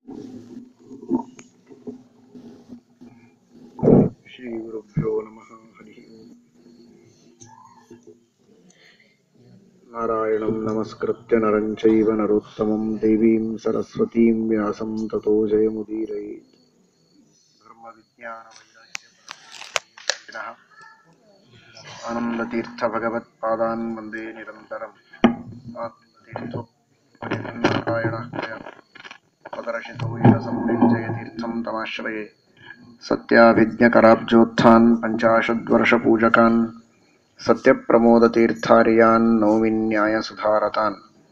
श्रीगुरुभ्यो नमः हरिः ओम् नारायणं नमस्कृत्य नरं चैव नरोत्तमं देवीं सरस्वतीं व्यासं ततो जयमुदीरयेत् धर्मविज्ञानवैराग्यपरः आनन्दतीर्थभगवत्पादान् वन्दे निरन्तरम् आत्मतीर्थोनारायणः पदरशितो यशसंयुञ्जयतीर्थं तमाश्रये सत्याभिज्ञकराब्जोत्थान् पञ्चाशद्वर्षपूजकान् सत्यप्रमोदतीर्थार्यान् नौमिन्यायसुधारतान्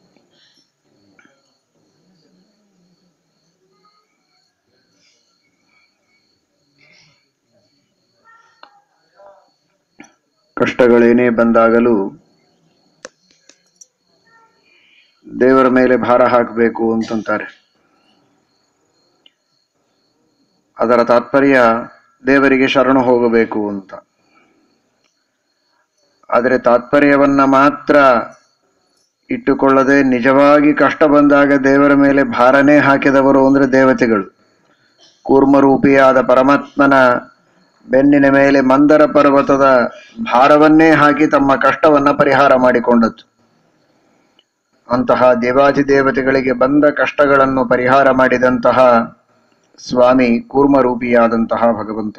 ಕಷ್ಟಗಳೇನೇ ಬಂದಾಗಲೂ ದೇವರ ಮೇಲೆ ಭಾರ ಹಾಕಬೇಕು ಅಂತಂತಾರೆ ಅದರ ತಾತ್ಪರ್ಯ ದೇವರಿಗೆ ಶರಣು ಹೋಗಬೇಕು ಅಂತ ಆದರೆ ತಾತ್ಪರ್ಯವನ್ನ ಮಾತ್ರ ಇಟ್ಟುಕೊಳ್ಳದೆ ನಿಜವಾಗಿ ಕಷ್ಟ ಬಂದಾಗ ದೇವರ ಮೇಲೆ ಭಾರನೇ ಹಾಕಿದವರು ಅಂದ್ರೆ ದೇವತೆಗಳು ಕೂರ್ಮರೂಪಿಯಾದ ಪರಮಾತ್ಮನ ಬೆನ್ನಿನ ಮೇಲೆ ಮಂದರ ಪರ್ವತದ ಭಾರವನ್ನೇ ಹಾಕಿ ತಮ್ಮ ಕಷ್ಟವನ್ನ ಪರಿಹಾರ ಮಾಡಿಕೊಂಡದ್ದು ಅಂತಹ ದೇವಾದಿ ದೇವತೆಗಳಿಗೆ ಬಂದ ಕಷ್ಟಗಳನ್ನು ಪರಿಹಾರ ಮಾಡಿದಂತಹ ಸ್ವಾಮಿ ಕೂರ್ಮರೂಪಿಯಾದಂತಹ ಭಗವಂತ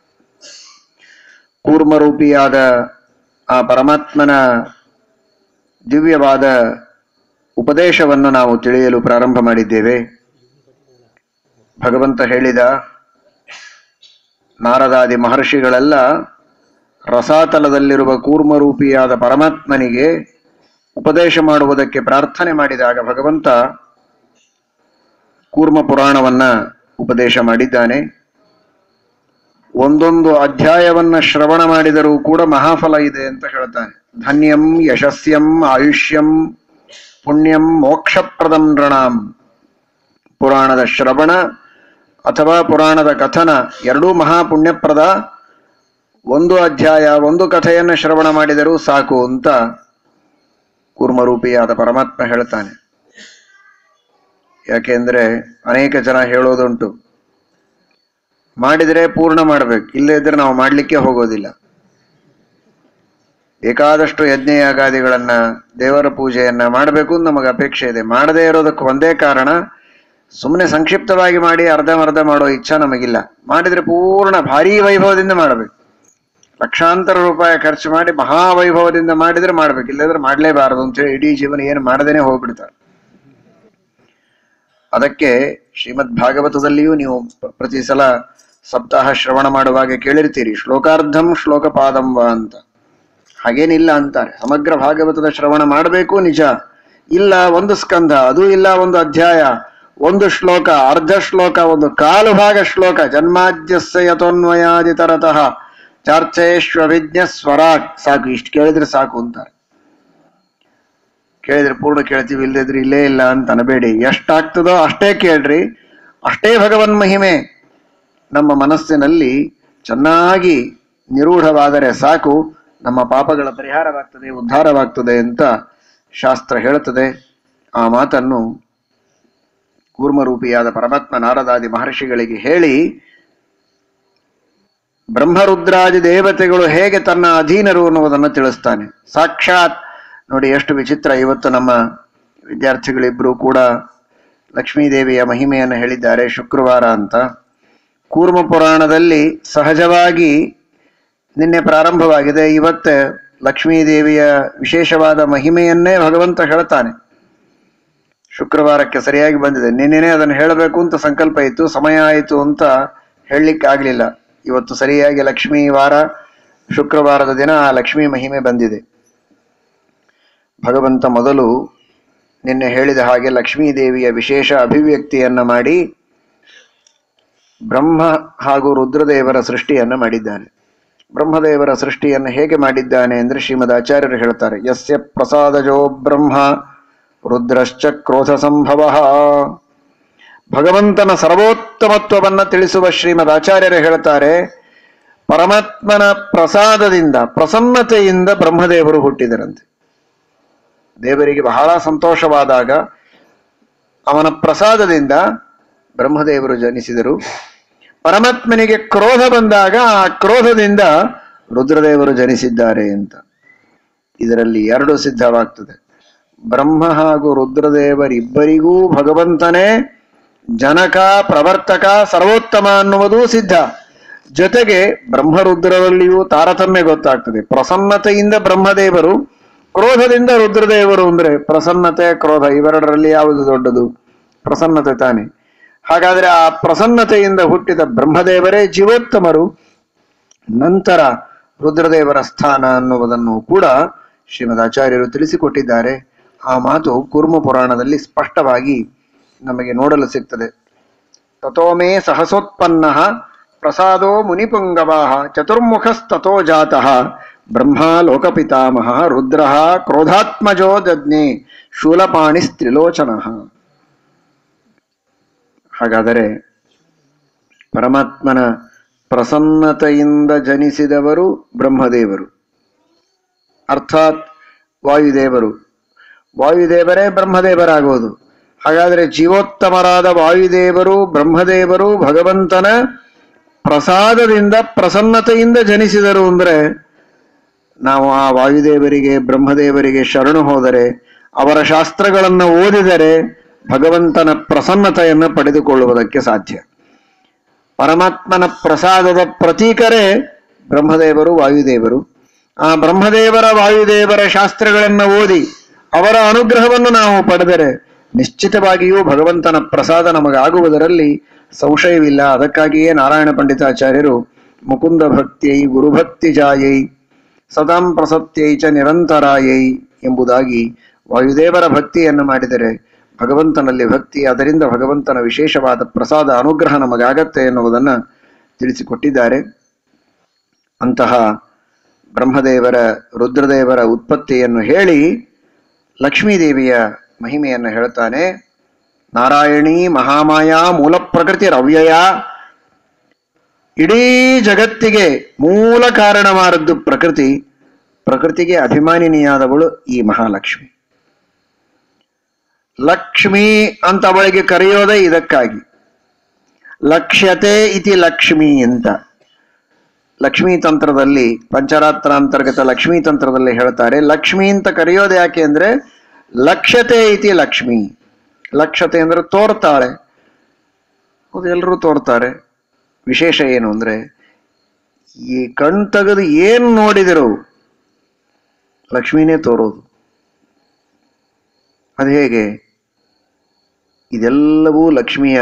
ಕೂರ್ಮರೂಪಿಯಾದ ಆ ಪರಮಾತ್ಮನ ದಿವ್ಯವಾದ ಉಪದೇಶವನ್ನು ನಾವು ತಿಳಿಯಲು ಪ್ರಾರಂಭ ಮಾಡಿದ್ದೇವೆ ಭಗವಂತ ಹೇಳಿದ ನಾರದಾದಿ ಮಹರ್ಷಿಗಳೆಲ್ಲ ರಸಾತಲದಲ್ಲಿರುವ ಕೂರ್ಮರೂಪಿಯಾದ ಪರಮಾತ್ಮನಿಗೆ ಉಪದೇಶ ಮಾಡುವುದಕ್ಕೆ ಪ್ರಾರ್ಥನೆ ಮಾಡಿದಾಗ ಭಗವಂತ ಕೂರ್ಮ ಪುರಾಣವನ್ನ ಉಪದೇಶ ಮಾಡಿದ್ದಾನೆ ಒಂದೊಂದು ಅಧ್ಯಾಯವನ್ನ ಶ್ರವಣ ಮಾಡಿದರೂ ಕೂಡ ಮಹಾಫಲ ಇದೆ ಅಂತ ಹೇಳ್ತಾನೆ ಧನ್ಯಂ ಯಶಸ್ಯಂ ಆಯುಷ್ಯಂ ಪುಣ್ಯಂ ಮೋಕ್ಷಪ್ರದಂ ನೃಣಾಂ ಪುರಾಣದ ಶ್ರವಣ ಅಥವಾ ಪುರಾಣದ ಕಥನ ಎರಡೂ ಮಹಾಪುಣ್ಯಪ್ರದ ಒಂದು ಅಧ್ಯಾಯ ಒಂದು ಕಥೆಯನ್ನು ಶ್ರವಣ ಮಾಡಿದರೂ ಸಾಕು ಅಂತ ಕೂರ್ಮರೂಪಿಯಾದ ಪರಮಾತ್ಮ ಹೇಳ್ತಾನೆ ಯಾಕೆಂದ್ರೆ ಅನೇಕ ಜನ ಹೇಳೋದುಂಟು ಮಾಡಿದರೆ ಪೂರ್ಣ ಮಾಡ್ಬೇಕು ಇಲ್ಲೇ ಇದ್ರೆ ನಾವು ಮಾಡ್ಲಿಕ್ಕೆ ಹೋಗೋದಿಲ್ಲ ಬೇಕಾದಷ್ಟು ಯಜ್ಞ ಯಾಗಾದಿಗಳನ್ನ ದೇವರ ಪೂಜೆಯನ್ನ ಮಾಡಬೇಕು ಅಂತ ನಮಗೆ ಅಪೇಕ್ಷೆ ಇದೆ ಮಾಡದೇ ಇರೋದಕ್ಕೆ ಒಂದೇ ಕಾರಣ ಸುಮ್ಮನೆ ಸಂಕ್ಷಿಪ್ತವಾಗಿ ಮಾಡಿ ಅರ್ಧಮರ್ಧ ಮಾಡೋ ಇಚ್ಛಾ ನಮಗಿಲ್ಲ ಮಾಡಿದ್ರೆ ಪೂರ್ಣ ಭಾರೀ ವೈಭವದಿಂದ ಮಾಡಬೇಕು ಲಕ್ಷಾಂತರ ರೂಪಾಯಿ ಖರ್ಚು ಮಾಡಿ ಮಹಾವೈಭವದಿಂದ ಮಾಡಿದ್ರೆ ಮಾಡ್ಬೇಕು ಇಲ್ಲದ್ರೆ ಮಾಡಲೇಬಾರದು ಅಂತೇಳಿ ಇಡೀ ಜೀವನ ಏನು ಮಾಡದೇನೆ ಹೋಗ್ಬಿಡ್ತಾರೆ ಅದಕ್ಕೆ ಶ್ರೀಮದ್ ಭಾಗವತದಲ್ಲಿಯೂ ನೀವು ಪ್ರ- ಪ್ರತಿ ಸಲ ಸಪ್ತಾಹ ಶ್ರವಣ ಮಾಡುವಾಗ ಕೇಳಿರ್ತೀರಿ ಶ್ಲೋಕಾರ್ಧಂ ಶ್ಲೋಕಪಾದಂ ವಾ ಅಂತ ಹಾಗೇನಿಲ್ಲ ಅಂತಾರೆ ಸಮಗ್ರ ಭಾಗವತದ ಶ್ರವಣ ಮಾಡಬೇಕು ನಿಜ ಇಲ್ಲ ಒಂದು ಸ್ಕಂಧ ಅದು ಇಲ್ಲ ಒಂದು ಅಧ್ಯಾಯ ಒಂದು ಶ್ಲೋಕ ಅರ್ಧ ಶ್ಲೋಕ ಒಂದು ಕಾಲು ಭಾಗ ಶ್ಲೋಕ ಜನ್ಮಾದ್ಯಸ್ಯ ಯಥೋನ್ವಯಾದಿ ತರತಃ ಚಾರ್ಚೇಶ್ವವಿಜ್ಞ ಸ್ವರಾಟ್ ಸಾಕು ಇಷ್ಟು ಕೇಳಿದ್ರೆ ಸಾಕು ಅಂತಾರೆ ಕೇಳಿದ್ರೆ ಪೂರ್ಣ ಕೇಳ್ತೀವಿ ಇಲ್ಲದಿದ್ರೆ ಇಲ್ಲೇ ಇಲ್ಲ ಅಂತ ಅನಬೇಡಿ ಎಷ್ಟಾಗ್ತದೋ ಅಷ್ಟೇ ಕೇಳ್ರಿ ಅಷ್ಟೇ ಭಗವನ್ ಮಹಿಮೆ ನಮ್ಮ ಮನಸ್ಸಿನಲ್ಲಿ ಚೆನ್ನಾಗಿ ನಿರೂಢವಾದರೆ ಸಾಕು ನಮ್ಮ ಪಾಪಗಳ ಪರಿಹಾರವಾಗ್ತದೆ ಉದ್ಧಾರವಾಗ್ತದೆ ಅಂತ ಶಾಸ್ತ್ರ ಹೇಳುತ್ತದೆ ಆ ಮಾತನ್ನು ಕೂರ್ಮರೂಪಿಯಾದ ಪರಮಾತ್ಮ ನಾರದಾದಿ ಮಹರ್ಷಿಗಳಿಗೆ ಹೇಳಿ ಬ್ರಹ್ಮರುದ್ರಾದಿ ದೇವತೆಗಳು ಹೇಗೆ ತನ್ನ ಅಧೀನರು ಅನ್ನುವುದನ್ನು ತಿಳಿಸ್ತಾನೆ ಸಾಕ್ಷಾತ್ ನೋಡಿ ಎಷ್ಟು ವಿಚಿತ್ರ ಇವತ್ತು ನಮ್ಮ ವಿದ್ಯಾರ್ಥಿಗಳಿಬ್ರು ಕೂಡ ಲಕ್ಷ್ಮೀದೇವಿಯ ಮಹಿಮೆಯನ್ನು ಹೇಳಿದ್ದಾರೆ ಶುಕ್ರವಾರ ಅಂತ ಕೂರ್ಮ ಪುರಾಣದಲ್ಲಿ ಸಹಜವಾಗಿ ನಿನ್ನೆ ಪ್ರಾರಂಭವಾಗಿದೆ ಇವತ್ತೇ ಲಕ್ಷ್ಮೀದೇವಿಯ ವಿಶೇಷವಾದ ಮಹಿಮೆಯನ್ನೇ ಭಗವಂತ ಹೇಳ್ತಾನೆ ಶುಕ್ರವಾರಕ್ಕೆ ಸರಿಯಾಗಿ ಬಂದಿದೆ ನಿನ್ನೆನೇ ಅದನ್ನು ಹೇಳಬೇಕು ಅಂತ ಸಂಕಲ್ಪ ಇತ್ತು ಸಮಯ ಆಯಿತು ಅಂತ ಹೇಳಲಿಕ್ಕೆ ಆಗಲಿಲ್ಲ ಇವತ್ತು ಸರಿಯಾಗಿ ಲಕ್ಷ್ಮೀ ವಾರ ಶುಕ್ರವಾರದ ದಿನ ಆ ಲಕ್ಷ್ಮೀ ಮಹಿಮೆ ಬಂದಿದೆ ಭಗವಂತ ಮೊದಲು ನಿನ್ನೆ ಹೇಳಿದ ಹಾಗೆ ಲಕ್ಷ್ಮೀ ದೇವಿಯ ವಿಶೇಷ ಅಭಿವ್ಯಕ್ತಿಯನ್ನ ಮಾಡಿ ಬ್ರಹ್ಮ ಹಾಗೂ ರುದ್ರದೇವರ ಸೃಷ್ಟಿಯನ್ನ ಮಾಡಿದ್ದಾನೆ ಬ್ರಹ್ಮದೇವರ ಸೃಷ್ಟಿಯನ್ನು ಹೇಗೆ ಮಾಡಿದ್ದಾನೆ ಅಂದ್ರೆ ಶ್ರೀಮದ್ ಆಚಾರ್ಯರು ಹೇಳ್ತಾರೆ ಯಸ್ಯ ಪ್ರಸಾದಜೋ ಬ್ರಹ್ಮ ರುದ್ರಶ್ಚ ಕ್ರೋಧ ಸಂಭವ ಭಗವಂತನ ಸರ್ವೋತ್ತಮತ್ವವನ್ನ ತಿಳಿಸುವ ಶ್ರೀಮದ್ ಆಚಾರ್ಯರು ಹೇಳ್ತಾರೆ ಪರಮಾತ್ಮನ ಪ್ರಸಾದದಿಂದ ಪ್ರಸನ್ನತೆಯಿಂದ ಬ್ರಹ್ಮದೇವರು ಹುಟ್ಟಿದರಂತೆ ದೇವರಿಗೆ ಬಹಳ ಸಂತೋಷವಾದಾಗ ಅವನ ಪ್ರಸಾದದಿಂದ ಬ್ರಹ್ಮದೇವರು ಜನಿಸಿದರು ಪರಮಾತ್ಮನಿಗೆ ಕ್ರೋಧ ಬಂದಾಗ ಆ ಕ್ರೋಧದಿಂದ ರುದ್ರದೇವರು ಜನಿಸಿದ್ದಾರೆ ಅಂತ ಇದರಲ್ಲಿ ಎರಡು ಸಿದ್ಧವಾಗ್ತದೆ ಬ್ರಹ್ಮ ಹಾಗೂ ರುದ್ರದೇವರಿಬ್ಬರಿಗೂ ಭಗವಂತನೇ ಜನಕ ಪ್ರವರ್ತಕ ಸರ್ವೋತ್ತಮ ಅನ್ನುವುದೂ ಸಿದ್ಧ ಜೊತೆಗೆ ಬ್ರಹ್ಮರುದ್ರರಲ್ಲಿಯೂ ತಾರತಮ್ಯ ಗೊತ್ತಾಗ್ತದೆ ಪ್ರಸನ್ನತೆಯಿಂದ ಬ್ರಹ್ಮದೇವರು ಕ್ರೋಧದಿಂದ ರುದ್ರದೇವರು ಅಂದ್ರೆ ಪ್ರಸನ್ನತೆ ಕ್ರೋಧ ಇವೆರಡರಲ್ಲಿ ಯಾವುದು ದೊಡ್ಡದು ಪ್ರಸನ್ನತೆ ತಾನೆ ಹಾಗಾದ್ರೆ ಆ ಪ್ರಸನ್ನತೆಯಿಂದ ಹುಟ್ಟಿದ ಬ್ರಹ್ಮದೇವರೇ ಜೀವೋತ್ತಮರು ನಂತರ ರುದ್ರದೇವರ ಸ್ಥಾನ ಅನ್ನುವುದನ್ನು ಕೂಡ ಶ್ರೀಮದ್ ಆಚಾರ್ಯರು ತಿಳಿಸಿಕೊಟ್ಟಿದ್ದಾರೆ ಆ ಮಾತು ಕೂರ್ಮ ಪುರಾಣದಲ್ಲಿ ಸ್ಪಷ್ಟವಾಗಿ ನಮಗೆ ನೋಡಲು ಸಿಗ್ತದೆ ತಥೋಮೇ ಸಹಸೋತ್ಪನ್ನ ಪ್ರಸಾದೋ ಮುನಿಪುಂಗವಾ ಚತುರ್ಮುಖಸ್ತಥೋ ಜಾತಃ ಬ್ರಹ್ಮ ಲೋಕಪಿತಾಮಹ ರುದ್ರ ಕ್ರೋಧಾತ್ಮಜೋ ದಜ್ಞೆ ಶೂಲಪಾಣಿಸ್ತ್ರಿಲೋಚನ ಹಾಗಾದರೆ ಪರಮಾತ್ಮನ ಪ್ರಸನ್ನತೆಯಿಂದ ಜನಿಸಿದವರು ಬ್ರಹ್ಮದೇವರು ಅರ್ಥಾತ್ ವಾಯುದೇವರು ವಾಯುದೇವರೇ ಬ್ರಹ್ಮದೇವರಾಗುವುದು ಹಾಗಾದರೆ ಜೀವೋತ್ತಮರಾದ ವಾಯುದೇವರು ಬ್ರಹ್ಮದೇವರು ಭಗವಂತನ ಪ್ರಸಾದದಿಂದ ಪ್ರಸನ್ನತೆಯಿಂದ ಜನಿಸಿದರು ಅಂದ್ರೆ ನಾವು ಆ ವಾಯುದೇವರಿಗೆ ಬ್ರಹ್ಮದೇವರಿಗೆ ಶರಣು ಹೋದರೆ ಅವರ ಶಾಸ್ತ್ರಗಳನ್ನು ಓದಿದರೆ ಭಗವಂತನ ಪ್ರಸನ್ನತೆಯನ್ನು ಪಡೆದುಕೊಳ್ಳುವುದಕ್ಕೆ ಸಾಧ್ಯ ಪರಮಾತ್ಮನ ಪ್ರಸಾದದ ಪ್ರತೀಕರೇ ಬ್ರಹ್ಮದೇವರು ವಾಯುದೇವರು ಆ ಬ್ರಹ್ಮದೇವರ ವಾಯುದೇವರ ಶಾಸ್ತ್ರಗಳನ್ನು ಓದಿ ಅವರ ಅನುಗ್ರಹವನ್ನು ನಾವು ಪಡೆದರೆ ನಿಶ್ಚಿತವಾಗಿಯೂ ಭಗವಂತನ ಪ್ರಸಾದ ನಮಗಾಗುವುದರಲ್ಲಿ ಸಂಶಯವಿಲ್ಲ ಅದಕ್ಕಾಗಿಯೇ ನಾರಾಯಣ ಪಂಡಿತಾಚಾರ್ಯರು ಮುಕುಂದ ಭಕ್ತಿಯೈ ಗುರುಭಕ್ತಿ ಜಾಯೈ ಸದಾಂ ಪ್ರಸತ್ಯೈ ಚ ನಿರಂತರಾಯೈ ಎಂಬುದಾಗಿ ವಾಯುದೇವರ ಭಕ್ತಿಯನ್ನು ಮಾಡಿದರೆ ಭಗವಂತನಲ್ಲಿ ಭಕ್ತಿ ಅದರಿಂದ ಭಗವಂತನ ವಿಶೇಷವಾದ ಪ್ರಸಾದ ಅನುಗ್ರಹ ನಮಗಾಗತ್ತೆ ಎನ್ನುವುದನ್ನು ತಿಳಿಸಿಕೊಟ್ಟಿದ್ದಾರೆ ಅಂತಹ ಬ್ರಹ್ಮದೇವರ ರುದ್ರದೇವರ ಉತ್ಪತ್ತಿಯನ್ನು ಹೇಳಿ ಲಕ್ಷ್ಮೀದೇವಿಯ ಮಹಿಮೆಯನ್ನು ಹೇಳ್ತಾನೆ ನಾರಾಯಣಿ ಮಹಾಮಾಯ ಮೂಲ ಪ್ರಕೃತಿ ರವ್ಯಯ ಇಡೀ ಜಗತ್ತಿಗೆ ಮೂಲ ಕಾರಣವಾದದ್ದು ಪ್ರಕೃತಿ ಪ್ರಕೃತಿಗೆ ಅಭಿಮಾನಿನಿಯಾದವಳು ಈ ಮಹಾಲಕ್ಷ್ಮಿ ಲಕ್ಷ್ಮಿ ಅಂತ ಅವಳಿಗೆ ಕರೆಯೋದೇ ಇದಕ್ಕಾಗಿ ಲಕ್ಷ್ಯತೆ ಇತಿ ಲಕ್ಷ್ಮಿ ಅಂತ ಲಕ್ಷ್ಮೀ ತಂತ್ರದಲ್ಲಿ ಪಂಚರಾತ್ರ ಅಂತರ್ಗತ ಲಕ್ಷ್ಮೀ ತಂತ್ರದಲ್ಲಿ ಹೇಳ್ತಾರೆ ಲಕ್ಷ್ಮಿ ಅಂತ ಕರೆಯೋದು ಯಾಕೆ ಅಂದ್ರೆ ಲಕ್ಷ್ಯತೆ ಇತಿ ಲಕ್ಷ್ಮಿ ಲಕ್ಷ್ಯತೆ ಅಂದ್ರೆ ತೋರ್ತಾಳೆ ಹೌದು ಎಲ್ಲರೂ ತೋರ್ತಾರೆ ವಿಶೇಷ ಏನು ಅಂದ್ರೆ ಈ ಕಣ್ ತೆಗೆದು ಏನ್ ನೋಡಿದರು ಲಕ್ಷ್ಮಿನೇ ತೋರೋದು ಅದು ಹೇಗೆ ಇದೆಲ್ಲವೂ ಲಕ್ಷ್ಮಿಯ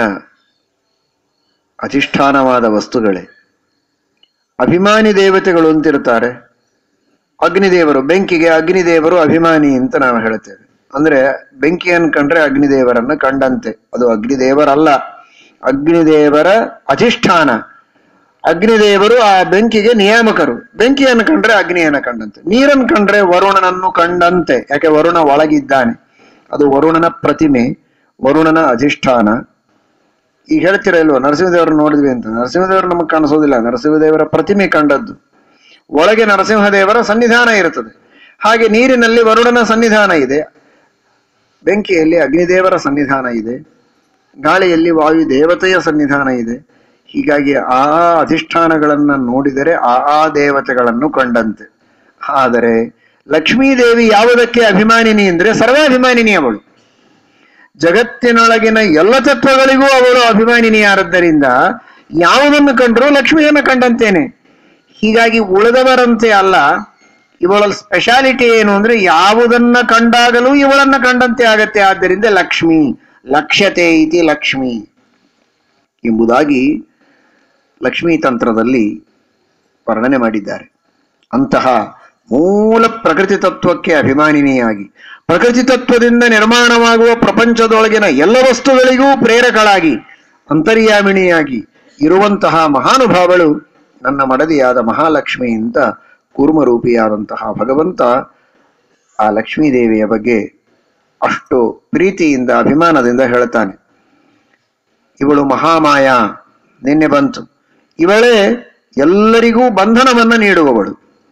ಅಧಿಷ್ಠಾನವಾದ ವಸ್ತುಗಳೇ ಅಭಿಮಾನಿ ದೇವತೆಗಳು ಅಂತಿರ್ತಾರೆ ಅಗ್ನಿದೇವರು ಬೆಂಕಿಗೆ ಅಗ್ನಿದೇವರು ಅಭಿಮಾನಿ ಅಂತ ನಾವು ಹೇಳ್ತೇವೆ ಅಂದ್ರೆ ಬೆಂಕಿಯನ್ನು ಕಂಡ್ರೆ ಅಗ್ನಿದೇವರನ್ನ ಕಂಡಂತೆ ಅದು ಅಗ್ನಿದೇವರಲ್ಲ ಅಗ್ನಿದೇವರ ಅಧಿಷ್ಠಾನ ಅಗ್ನಿದೇವರು ಆ ಬೆಂಕಿಗೆ ನಿಯಾಮಕರು ಬೆಂಕಿಯನ್ನು ಕಂಡ್ರೆ ಅಗ್ನಿಯನ್ನು ಕಂಡಂತೆ ನೀರನ್ನು ಕಂಡ್ರೆ ವರುಣನನ್ನು ಕಂಡಂತೆ ಯಾಕೆ ವರುಣ ಒಳಗಿದ್ದಾನೆ ಅದು ವರುಣನ ಪ್ರತಿಮೆ ವರುಣನ ಅಧಿಷ್ಠಾನ ಈಗ ಹೇಳ್ತೀರಾ ಇಲ್ವಾ ನರಸಿಂಹದೇವರನ್ನು ನೋಡಿದ್ವಿ ಅಂತ ನರಸಿಂಹದೇವರು ನಮಗೆ ಕಾಣಿಸೋದಿಲ್ಲ ನರಸಿಂಹದೇವರ ಪ್ರತಿಮೆ ಕಂಡದ್ದು ಒಳಗೆ ನರಸಿಂಹದೇವರ ಸನ್ನಿಧಾನ ಇರುತ್ತದೆ ಹಾಗೆ ನೀರಿನಲ್ಲಿ ವರುಣನ ಸನ್ನಿಧಾನ ಇದೆ ಬೆಂಕಿಯಲ್ಲಿ ಅಗ್ನಿದೇವರ ಸನ್ನಿಧಾನ ಇದೆ ಗಾಳಿಯಲ್ಲಿ ವಾಯು ದೇವತೆಯ ಸನ್ನಿಧಾನ ಇದೆ ಹೀಗಾಗಿ ಆ ಅಧಿಷ್ಠಾನಗಳನ್ನ ನೋಡಿದರೆ ಆ ಆ ದೇವತೆಗಳನ್ನು ಕಂಡಂತೆ ಆದರೆ ಲಕ್ಷ್ಮೀದೇವಿ ಯಾವುದಕ್ಕೆ ಅಭಿಮಾನಿನಿ ಅಂದ್ರೆ ಸರ್ವಾಭಿಮಾನಿನಿ ಅವಳು ಜಗತ್ತಿನೊಳಗಿನ ಎಲ್ಲ ತತ್ವಗಳಿಗೂ ಅವಳು ಅಭಿಮಾನಿನಿಯಾರದ್ದರಿಂದ ಯಾವುದನ್ನು ಕಂಡ್ರೂ ಲಕ್ಷ್ಮಿಯನ್ನು ಕಂಡಂತೇನೆ ಹೀಗಾಗಿ ಉಳಿದವರಂತೆ ಅಲ್ಲ ಇವಳ ಸ್ಪೆಷಾಲಿಟಿ ಏನು ಅಂದ್ರೆ ಯಾವುದನ್ನ ಕಂಡಾಗಲೂ ಇವಳನ್ನ ಕಂಡಂತೆ ಆಗತ್ತೆ ಆದ್ದರಿಂದ ಲಕ್ಷ್ಮಿ ಲಕ್ಷ್ಯತೆ ಇತಿ ಲಕ್ಷ್ಮಿ ಎಂಬುದಾಗಿ ಲಕ್ಷ್ಮೀ ತಂತ್ರದಲ್ಲಿ ವರ್ಣನೆ ಮಾಡಿದ್ದಾರೆ ಅಂತಹ ಮೂಲ ಪ್ರಕೃತಿ ತತ್ವಕ್ಕೆ ಅಭಿಮಾನಿನಿಯಾಗಿ ಪ್ರಕೃತಿ ತತ್ವದಿಂದ ನಿರ್ಮಾಣವಾಗುವ ಪ್ರಪಂಚದೊಳಗಿನ ಎಲ್ಲ ವಸ್ತುಗಳಿಗೂ ಪ್ರೇರಕಳಾಗಿ ಅಂತರ್ಯಾಮಿಣಿಯಾಗಿ ಇರುವಂತಹ ಮಹಾನುಭಾವಳು ನನ್ನ ಮಡದಿಯಾದ ಮಹಾಲಕ್ಷ್ಮಿ ಅಂತ ಕೂರ್ಮರೂಪಿಯಾದಂತಹ ಭಗವಂತ ಆ ಲಕ್ಷ್ಮೀದೇವಿಯ ಬಗ್ಗೆ ಅಷ್ಟು ಪ್ರೀತಿಯಿಂದ ಅಭಿಮಾನದಿಂದ ಹೇಳ್ತಾನೆ ಇವಳು ಮಹಾಮಾಯ ನಿನ್ನೆ ಬಂತು ಇವಳೇ ಎಲ್ಲರಿಗೂ ಬಂಧನವನ್ನು ನೀಡುವವಳು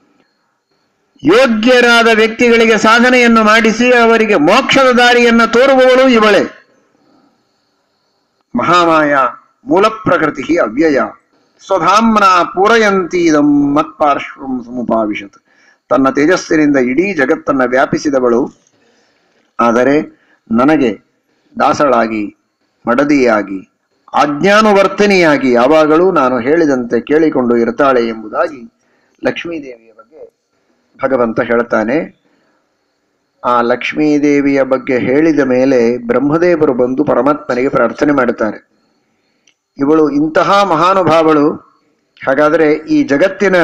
ಯೋಗ್ಯರಾದ ವ್ಯಕ್ತಿಗಳಿಗೆ ಸಾಧನೆಯನ್ನು ಮಾಡಿಸಿ ಅವರಿಗೆ ಮೋಕ್ಷದ ದಾರಿಯನ್ನು ತೋರುವವಳು ಇವಳೇ ಮಹಾಮಾಯ ಮೂಲ ಪ್ರಕೃತಿ ಅವ್ಯಯ ಸ್ವಧಾಮ್ನ ಪೂರಯಂತೀದಂ ಮತ್ಪಾರ್ಶ್ವಂ ಸಮುಪಾವಿಶತ್ ತನ್ನ ತೇಜಸ್ಸಿನಿಂದ ಇಡೀ ಜಗತ್ತನ್ನ ವ್ಯಾಪಿಸಿದವಳು ಆದರೆ ನನಗೆ ದಾಸಳಾಗಿ ಮಡದಿಯಾಗಿ ಆಜ್ಞಾನುವರ್ತನಿಯಾಗಿ ಯಾವಾಗಲೂ ನಾನು ಹೇಳಿದಂತೆ ಕೇಳಿಕೊಂಡು ಇರ್ತಾಳೆ ಎಂಬುದಾಗಿ ಲಕ್ಷ್ಮೀದೇವಿಯ ಬಗ್ಗೆ ಭಗವಂತ ಹೇಳ್ತಾನೆ ಆ ಲಕ್ಷ್ಮೀದೇವಿಯ ಬಗ್ಗೆ ಹೇಳಿದ ಮೇಲೆ ಬ್ರಹ್ಮದೇವರು ಬಂದು ಪರಮಾತ್ಮನಿಗೆ ಪ್ರಾರ್ಥನೆ ಮಾಡುತ್ತಾರೆ ಇವಳು ಇಂತಹ ಮಹಾನುಭಾವಳು ಹಾಗಾದರೆ ಈ ಜಗತ್ತಿನ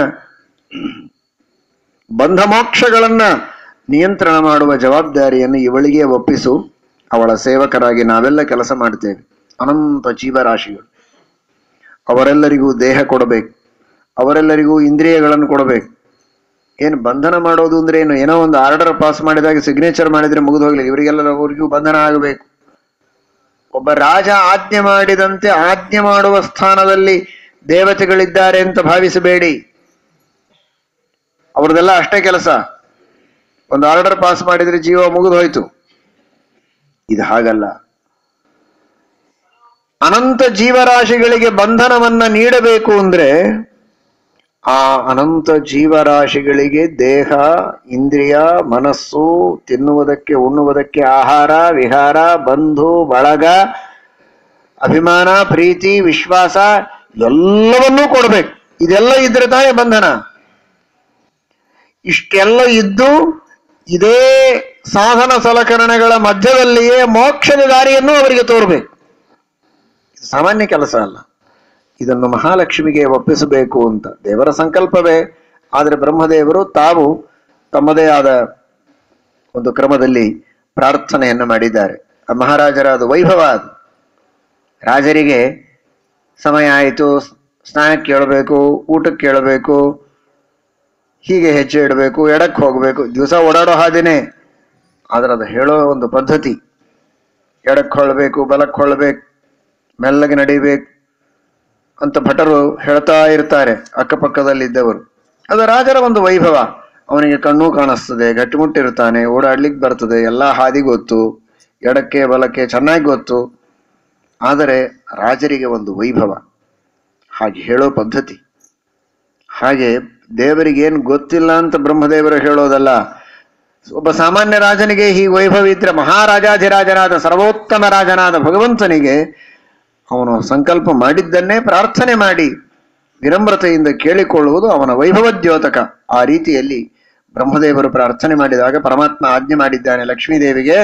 ಬಂಧ ಮೋಕ್ಷಗಳನ್ನ ನಿಯಂತ್ರಣ ಮಾಡುವ ಜವಾಬ್ದಾರಿಯನ್ನು ಇವಳಿಗೆ ಒಪ್ಪಿಸು ಅವಳ ಸೇವಕರಾಗಿ ನಾವೆಲ್ಲ ಕೆಲಸ ಮಾಡ್ತೇವೆ ಅನಂತ ಜೀವರಾಶಿಗಳು ಅವರೆಲ್ಲರಿಗೂ ದೇಹ ಕೊಡಬೇಕು ಅವರೆಲ್ಲರಿಗೂ ಇಂದ್ರಿಯಗಳನ್ನು ಕೊಡಬೇಕು ಏನು ಬಂಧನ ಮಾಡೋದು ಅಂದ್ರೆ ಏನು ಏನೋ ಒಂದು ಆರ್ಡರ್ ಪಾಸ್ ಮಾಡಿದಾಗ ಸಿಗ್ನೇಚರ್ ಮಾಡಿದ್ರೆ ಮುಗಿದು ಹೋಗ್ಲಿ ಇವರಿಗೆಲ್ಲರಿಗೂ ಬಂಧನ ಆಗಬೇಕು ಒಬ್ಬ ರಾಜ ಆಜ್ಞೆ ಮಾಡಿದಂತೆ ಆಜ್ಞೆ ಮಾಡುವ ಸ್ಥಾನದಲ್ಲಿ ದೇವತೆಗಳಿದ್ದಾರೆ ಅಂತ ಭಾವಿಸಬೇಡಿ ಅವ್ರದ್ದೆಲ್ಲ ಅಷ್ಟೇ ಕೆಲಸ ಒಂದು ಆರ್ಡರ್ ಪಾಸ್ ಮಾಡಿದ್ರೆ ಜೀವ ಮುಗಿದು ಹೋಯ್ತು ಇದು ಹಾಗಲ್ಲ ಅನಂತ ಜೀವರಾಶಿಗಳಿಗೆ ಬಂಧನವನ್ನ ನೀಡಬೇಕು ಅಂದ್ರೆ ಆ ಅನಂತ ಜೀವರಾಶಿಗಳಿಗೆ ದೇಹ ಇಂದ್ರಿಯ ಮನಸ್ಸು ತಿನ್ನುವುದಕ್ಕೆ ಉಣ್ಣುವುದಕ್ಕೆ ಆಹಾರ ವಿಹಾರ ಬಂಧು ಬಳಗ ಅಭಿಮಾನ ಪ್ರೀತಿ ವಿಶ್ವಾಸ ಎಲ್ಲವನ್ನೂ ಕೊಡ್ಬೇಕು ಇದೆಲ್ಲ ಇದ್ರೆ ತಾನೇ ಬಂಧನ ಇಷ್ಟೆಲ್ಲ ಇದ್ದು ಇದೇ ಸಾಧನ ಸಲಕರಣೆಗಳ ಮಧ್ಯದಲ್ಲಿಯೇ ಮೋಕ್ಷದ ದಾರಿಯನ್ನು ಅವರಿಗೆ ತೋರ್ಬೇಕು ಇದು ಸಾಮಾನ್ಯ ಕೆಲಸ ಅಲ್ಲ ಇದನ್ನು ಮಹಾಲಕ್ಷ್ಮಿಗೆ ಒಪ್ಪಿಸಬೇಕು ಅಂತ ದೇವರ ಸಂಕಲ್ಪವೇ ಆದರೆ ಬ್ರಹ್ಮದೇವರು ತಾವು ತಮ್ಮದೇ ಆದ ಒಂದು ಕ್ರಮದಲ್ಲಿ ಪ್ರಾರ್ಥನೆಯನ್ನು ಮಾಡಿದ್ದಾರೆ ಆ ಮಹಾರಾಜರ ಅದು ವೈಭವ ಅದು ರಾಜರಿಗೆ ಸಮಯ ಆಯಿತು ಸ್ನಾನಕ್ಕೆ ಕೇಳಬೇಕು ಊಟಕ್ಕೆ ಕೇಳಬೇಕು ಹೀಗೆ ಹೆಜ್ಜೆ ಇಡಬೇಕು ಎಡಕ್ಕೆ ಹೋಗಬೇಕು ದಿವಸ ಓಡಾಡೋ ಹಾದಿನೇ ಆದ್ರೆ ಅದು ಹೇಳೋ ಒಂದು ಪದ್ಧತಿ ಎಡಕ್ಕೆ ಹೊಳ್ಬೇಕು ಬಲಕ್ಕೆ ಹೊಳ್ಬೇಕು ಮೆಲ್ಲಗೆ ನಡಿಬೇಕು ಅಂತ ಭಟರು ಹೇಳ್ತಾ ಇರ್ತಾರೆ ಅಕ್ಕಪಕ್ಕದಲ್ಲಿದ್ದವರು ಅದು ರಾಜರ ಒಂದು ವೈಭವ ಅವನಿಗೆ ಕಣ್ಣು ಕಾಣಿಸ್ತದೆ ಗಟ್ಟಿಮುಟ್ಟಿರ್ತಾನೆ ಓಡಾಡ್ಲಿಕ್ಕೆ ಬರ್ತದೆ ಎಲ್ಲ ಹಾದಿ ಗೊತ್ತು ಎಡಕ್ಕೆ ಬಲಕ್ಕೆ ಚೆನ್ನಾಗಿ ಗೊತ್ತು ಆದರೆ ರಾಜರಿಗೆ ಒಂದು ವೈಭವ ಹಾಗೆ ಹೇಳೋ ಪದ್ಧತಿ ಹಾಗೆ ದೇವರಿಗೆ ಏನು ಗೊತ್ತಿಲ್ಲ ಅಂತ ಬ್ರಹ್ಮದೇವರು ಹೇಳೋದಲ್ಲ ಒಬ್ಬ ಸಾಮಾನ್ಯ ರಾಜನಿಗೆ ಈ ವೈಭವ ಇದ್ರೆ ಮಹಾರಾಜಾಧಿರಾಜನಾದ ಸರ್ವೋತ್ತಮ ರಾಜನಾದ ಭಗವಂತನಿಗೆ ಅವನು ಸಂಕಲ್ಪ ಮಾಡಿದ್ದನ್ನೇ ಪ್ರಾರ್ಥನೆ ಮಾಡಿ ವಿನಮ್ರತೆಯಿಂದ ಕೇಳಿಕೊಳ್ಳುವುದು ಅವನ ವೈಭವ ದ್ಯೋತಕ ಆ ರೀತಿಯಲ್ಲಿ ಬ್ರಹ್ಮದೇವರು ಪ್ರಾರ್ಥನೆ ಮಾಡಿದಾಗ ಪರಮಾತ್ಮ ಆಜ್ಞೆ ಮಾಡಿದ್ದಾನೆ ಲಕ್ಷ್ಮೀದೇವಿಗೆ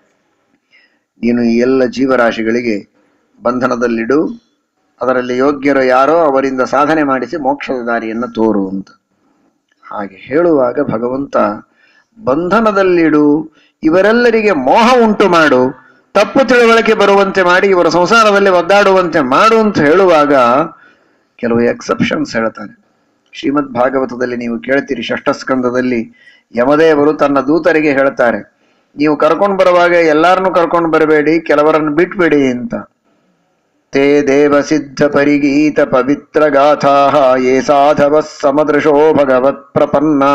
ನೀನು ಈ ಎಲ್ಲ ಜೀವರಾಶಿಗಳಿಗೆ ಬಂಧನದಲ್ಲಿಡು ಅದರಲ್ಲಿ ಯೋಗ್ಯರು ಯಾರೋ ಅವರಿಂದ ಸಾಧನೆ ಮಾಡಿಸಿ ಮೋಕ್ಷದ ದಾರಿಯನ್ನು ತೋರು ಅಂತ ಹಾಗೆ ಹೇಳುವಾಗ ಭಗವಂತ ಬಂಧನದಲ್ಲಿಡು ಇವರೆಲ್ಲರಿಗೆ ಮೋಹ ಉಂಟು ಮಾಡು ತಪ್ಪು ತಿಳುವಳಿಕೆ ಬರುವಂತೆ ಮಾಡಿ ಇವರ ಸಂಸಾರದಲ್ಲಿ ಒದ್ದಾಡುವಂತೆ ಮಾಡು ಅಂತ ಹೇಳುವಾಗ ಕೆಲವು ಎಕ್ಸೆಪ್ಷನ್ಸ್ ಹೇಳ್ತಾನೆ ಶ್ರೀಮದ್ ಭಾಗವತದಲ್ಲಿ ನೀವು ಕೇಳ್ತೀರಿ ಷಷ್ಠ ಸ್ಕಂದದಲ್ಲಿ ಯಮದೇವರು ತನ್ನ ದೂತರಿಗೆ ಹೇಳ್ತಾರೆ ನೀವು ಕರ್ಕೊಂಡು ಬರುವಾಗ ಎಲ್ಲಾರನ್ನೂ ಕರ್ಕೊಂಡು ಬರಬೇಡಿ ಕೆಲವರನ್ನು ಬಿಟ್ಬಿಡಿ ಅಂತ ತೇ ದೇವ ಸಿದ್ಧ ಪರಿಗೀತ ಪವಿತ್ರ ಗಾಥಾ ಯೇ ಸಾಧವ ಸಮದೃಶೋ ಭಗವತ್ ಪ್ರಪನ್ನಾ